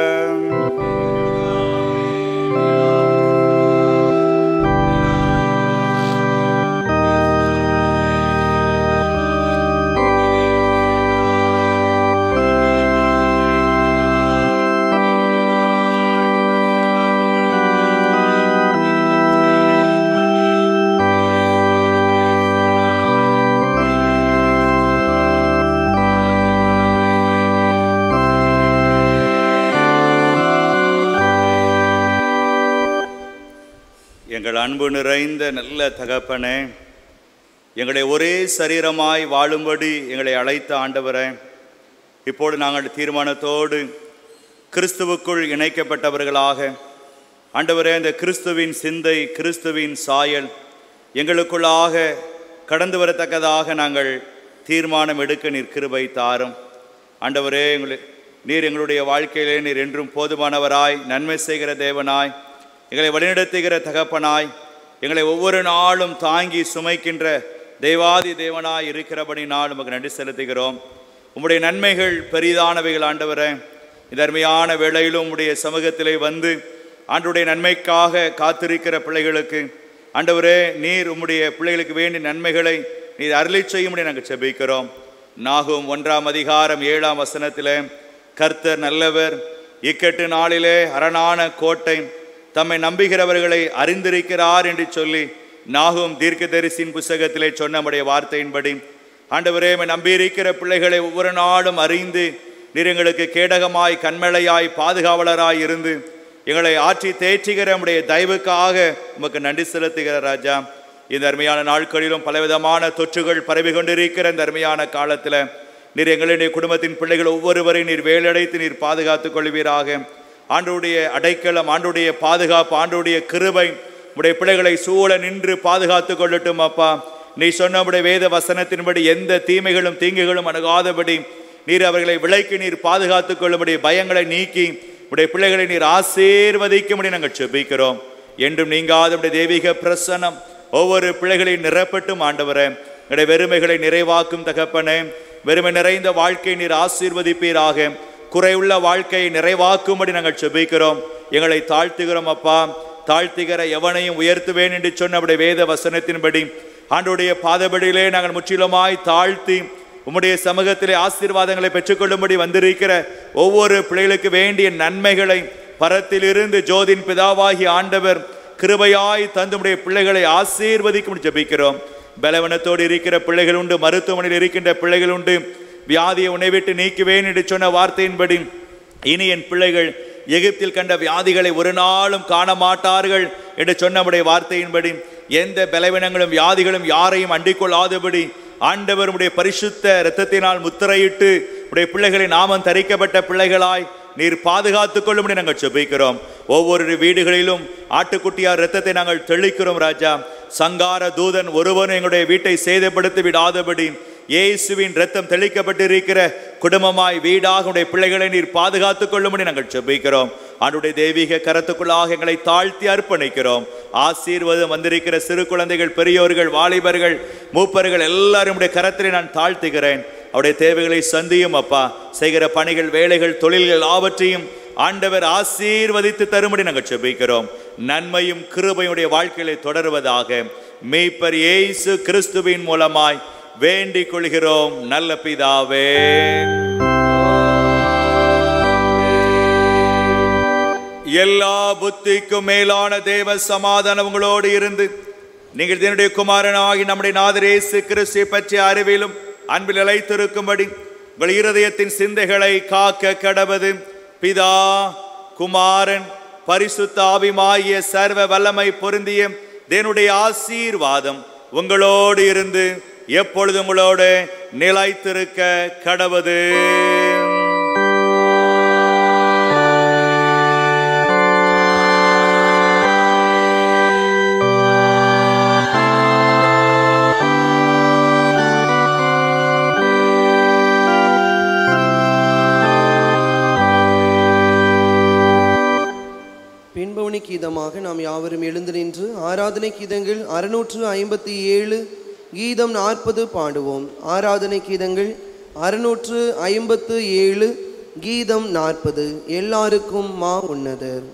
எங்கள் அன்பு நிறைந்த நல்ல தகப்பனே எங்களை ஒரே சரீரமாய் வாழும்படி எங்களை அழைத்த ஆண்டவரே இப்போது நாங்கள் தீர்மானத்தோடு கிறிஸ்துவுக்குள் இணைக்கப்பட்டவர்களாக ஆண்டவரே இந்த கிறிஸ்துவின் சிந்தை கிறிஸ்துவின் சாயல் எங்களுக்குள்ளாக கடந்து வரத்தக்கதாக நாங்கள் தீர்மானம் எடுக்க நீர் கிருபை தாரும் ஆண்டவரே எங்களை நீர் எங்களுடைய வாழ்க்கையிலே நீர் என்றும் போதுமானவராய் நன்மை செய்கிற தேவனாய் எங்களை வழிநடத்துகிற தகப்பனாய் எங்களை ஒவ்வொரு நாளும் தாங்கி சுமைக்கின்ற தெய்வாதி தேவனாய் இருக்கிறபடி நாள் உமக்கு நன்றி செலுத்துகிறோம் உம்முடைய நன்மைகள் பெரிதானவைகள் ஆண்டவரே இந்த அருமையான வேளையிலும் உம்முடைய சமூகத்திலே வந்து ஆண்டுடைய நன்மைக்காக காத்திருக்கிற பிள்ளைகளுக்கு ஆண்டவரே நீர் உம்முடைய பிள்ளைகளுக்கு வேண்டிய நன்மைகளை நீர் அருளி செய்யும்படி நாங்கள் செபிக்கிறோம் நாகும் ஒன்றாம் அதிகாரம் ஏழாம் வசனத்திலே கர்த்தர் நல்லவர் இக்கட்டு நாளிலே அரணான கோட்டை தம்மை நம்புகிறவர்களை அறிந்திருக்கிறார் என்று சொல்லி நாகும் தீர்க்கதரிசின் புஸ்தகத்திலே சொன்ன நம்முடைய வார்த்தையின்படி ஆண்டவரே உம்மை நம்பியிருக்கிற பிள்ளைகளை ஒவ்வொரு நாளும் அறிந்து நீர் எங்களுக்கு கேடகமாய் கண்மலையாய் பாதுகாவலராய் இருந்து எங்களை ஆற்றி தேற்றுகிற நம்முடைய தயவுக்காக உமக்கு நன்றி செலுத்துகிற ராஜா இந்த அருமையான நாட்களிலும் பலவிதமான தொற்றுகள் பரவி கொண்டிருக்கிற இந்த அருமையான காலத்தில் நீர் எங்களுடைய குடும்பத்தின் பிள்ளைகள் ஒவ்வொருவரையும் நீர் வேலடைத்து நீர் பாதுகாத்துக் கொள்வீராக ஆண்டுடைய அடைக்கலம் ஆண்டுடைய பாதுகாப்பு ஆண்டுடைய கிருபை உடைய பிள்ளைகளை சூழ நின்று பாதுகாத்து கொள்ளட்டும் அப்பா நீ சொன்ன உடைய வேத வசனத்தின்படி எந்த தீமைகளும் தீங்குகளும் அணுகாதபடி நீர் அவர்களை விலைக்கு நீர் பாதுகாத்துக் கொள்ளும்படி பயங்களை நீக்கி உடைய பிள்ளைகளை நீர் ஆசீர்வதிக்கும்படி நாங்கள் செபிக்கிறோம் என்றும் நீங்காத உடைய தெய்வீக பிரசனம் ஒவ்வொரு பிள்ளைகளையும் நிரப்பட்டும் ஆண்டவரே எங்களுடைய வெறுமைகளை நிறைவாக்கும் தகப்பனே வெறுமை நிறைந்த வாழ்க்கை நீர் ஆசீர்வதிப்பீராக குறைவுள்ள வாழ்க்கையை நிறைவாக்கும்படி நாங்கள் செபிக்கிறோம் எங்களை தாழ்த்துகிறோம் அப்பா தாழ்த்துகிற எவனையும் உயர்த்துவேன் என்று சொன்ன அவருடைய வேத வசனத்தின்படி ஆண்டுடைய பாதபடியிலே நாங்கள் முற்றிலுமாய் தாழ்த்தி உம்முடைய சமூகத்திலே ஆசீர்வாதங்களை பெற்றுக்கொள்ளும்படி வந்திருக்கிற ஒவ்வொரு பிள்ளைகளுக்கு வேண்டிய நன்மைகளை பரத்திலிருந்து ஜோதின் பிதாவாகி ஆண்டவர் கிருபையாய் தந்துடைய பிள்ளைகளை ஆசீர்வதிக்கும் ஜெபிக்கிறோம் பலவனத்தோடு இருக்கிற பிள்ளைகள் உண்டு மருத்துவமனையில் இருக்கின்ற பிள்ளைகள் உண்டு வியாதியை உன்னை விட்டு நீக்குவேன் என்று சொன்ன வார்த்தையின்படி இனி என் பிள்ளைகள் எகிப்தில் கண்ட வியாதிகளை ஒரு நாளும் காண மாட்டார்கள் என்று சொன்னபடி வார்த்தையின்படி எந்த பலவீனங்களும் வியாதிகளும் யாரையும் அண்டிக்கொள்ளாதபடி ஆண்டவர் உடைய பரிசுத்த இரத்தத்தினால் முத்திரையிட்டு உடைய பிள்ளைகளை நாமம் தரிக்கப்பட்ட பிள்ளைகளாய் நீர் பாதுகாத்துக் கொள்ளும்படி நாங்கள் செபிக்கிறோம் ஒவ்வொரு வீடுகளிலும் ஆட்டுக்குட்டியார் இரத்தத்தை நாங்கள் தெளிக்கிறோம் ராஜா சங்கார தூதன் ஒருவன் எங்களுடைய வீட்டை சேதப்படுத்தி விடாதபடி இயேசுவின் ரத்தம் தெளிக்கப்பட்டிருக்கிற குடும்பமாய் வீடாக உடைய பிள்ளைகளை நீர் பாதுகாத்துக் கொள்ளும்படி நாங்கள் செபிக்கிறோம் ஆண்டுடைய தெய்வீக கரத்துக்குள்ளாக எங்களை தாழ்த்தி அர்ப்பணிக்கிறோம் ஆசீர்வாதம் வந்திருக்கிற சிறு குழந்தைகள் பெரியோர்கள் வாலிபர்கள் மூப்பர்கள் எல்லாரும் உடைய கரத்திலே நான் தாழ்த்துகிறேன் அவருடைய தேவைகளை சந்தியும் அப்பா செய்கிற பணிகள் வேலைகள் தொழில்கள் எல்லாவற்றையும் ஆண்டவர் ஆசீர்வதித்து தரும்படி நாங்கள் செபிக்கிறோம் நன்மையும் கிருபையுடைய வாழ்க்கையிலே தொடருவதாக மேய்ப்பர் இயேசு கிறிஸ்துவின் மூலமாய் வேண்டிக் கொள்கிறோம் நல்ல பிதாவே எல்லா புத்திக்கும் மேலான தேவ சமாதானம் உங்களோடு இருந்து நீங்கள் என்னுடைய குமாரனாகி நம்முடைய நாதர் இயேசு கிறிஸ்துவை பற்றிய அறிவிலும் அன்பில் இழைத்திருக்கும்படி உங்கள் இருதயத்தின் சிந்தைகளை காக்க கடவது பிதா குமாரன் பரிசுத்த ஆவிமாகிய சர்வ வல்லமை பொருந்திய தேவனுடைய ஆசீர்வாதம் உங்களோடு இருந்து எப்பொழுதும் உங்களோடு நிலைத்திருக்க கடவது பின்பவனி கீதமாக நாம் யாவரும் எழுந்து நின்று ஆராதனை கீதங்கள் அறுநூற்று ஐம்பத்தி ஏழு கீதம் நாற்பது பாடுவோம் ஆராதனை கீதங்கள் அறுநூற்று ஐம்பத்து ஏழு கீதம் நாற்பது எல்லாருக்கும் மா உன்னதர்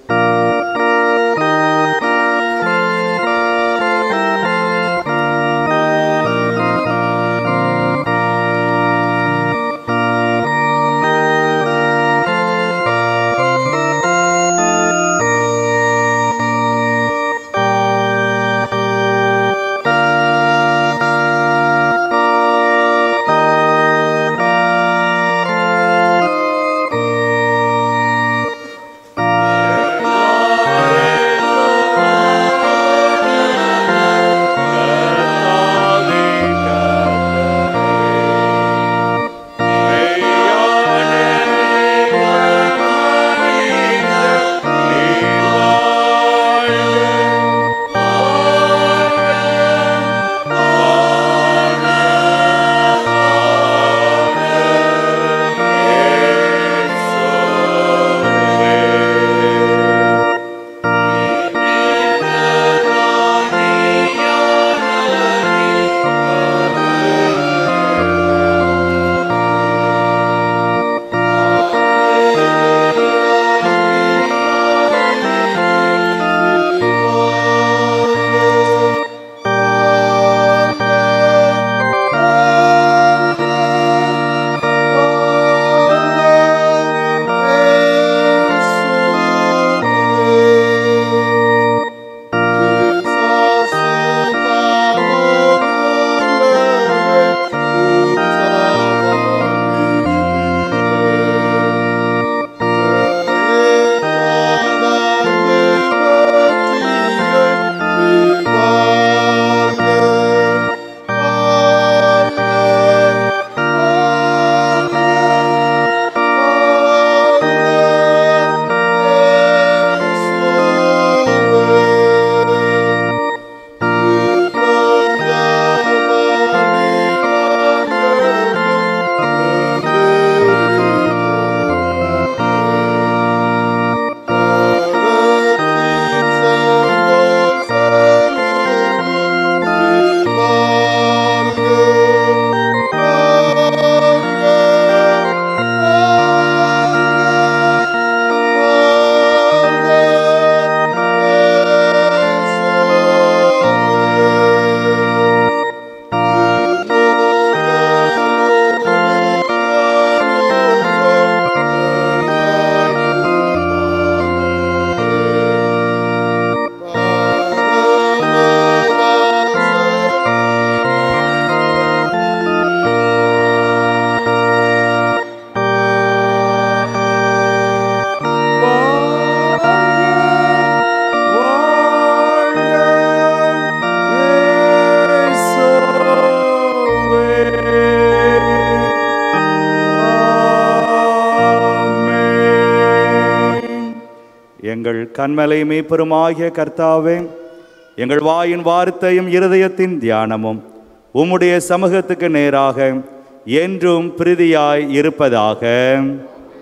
எங்கள் கண்மலை மேய்ப்பெருமாகிய கர்த்தாவே எங்கள் வாயின் வார்த்தையும் இருதயத்தின் தியானமும் உம்முடைய சமூகத்துக்கு நேராக என்றும் பிரீதியாய் இருப்பதாக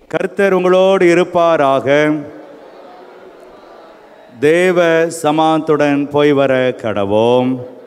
கர்த்தர் உங்களோடு இருப்பாராக தேவ சமாத்துடன் போய் வர கடவோம்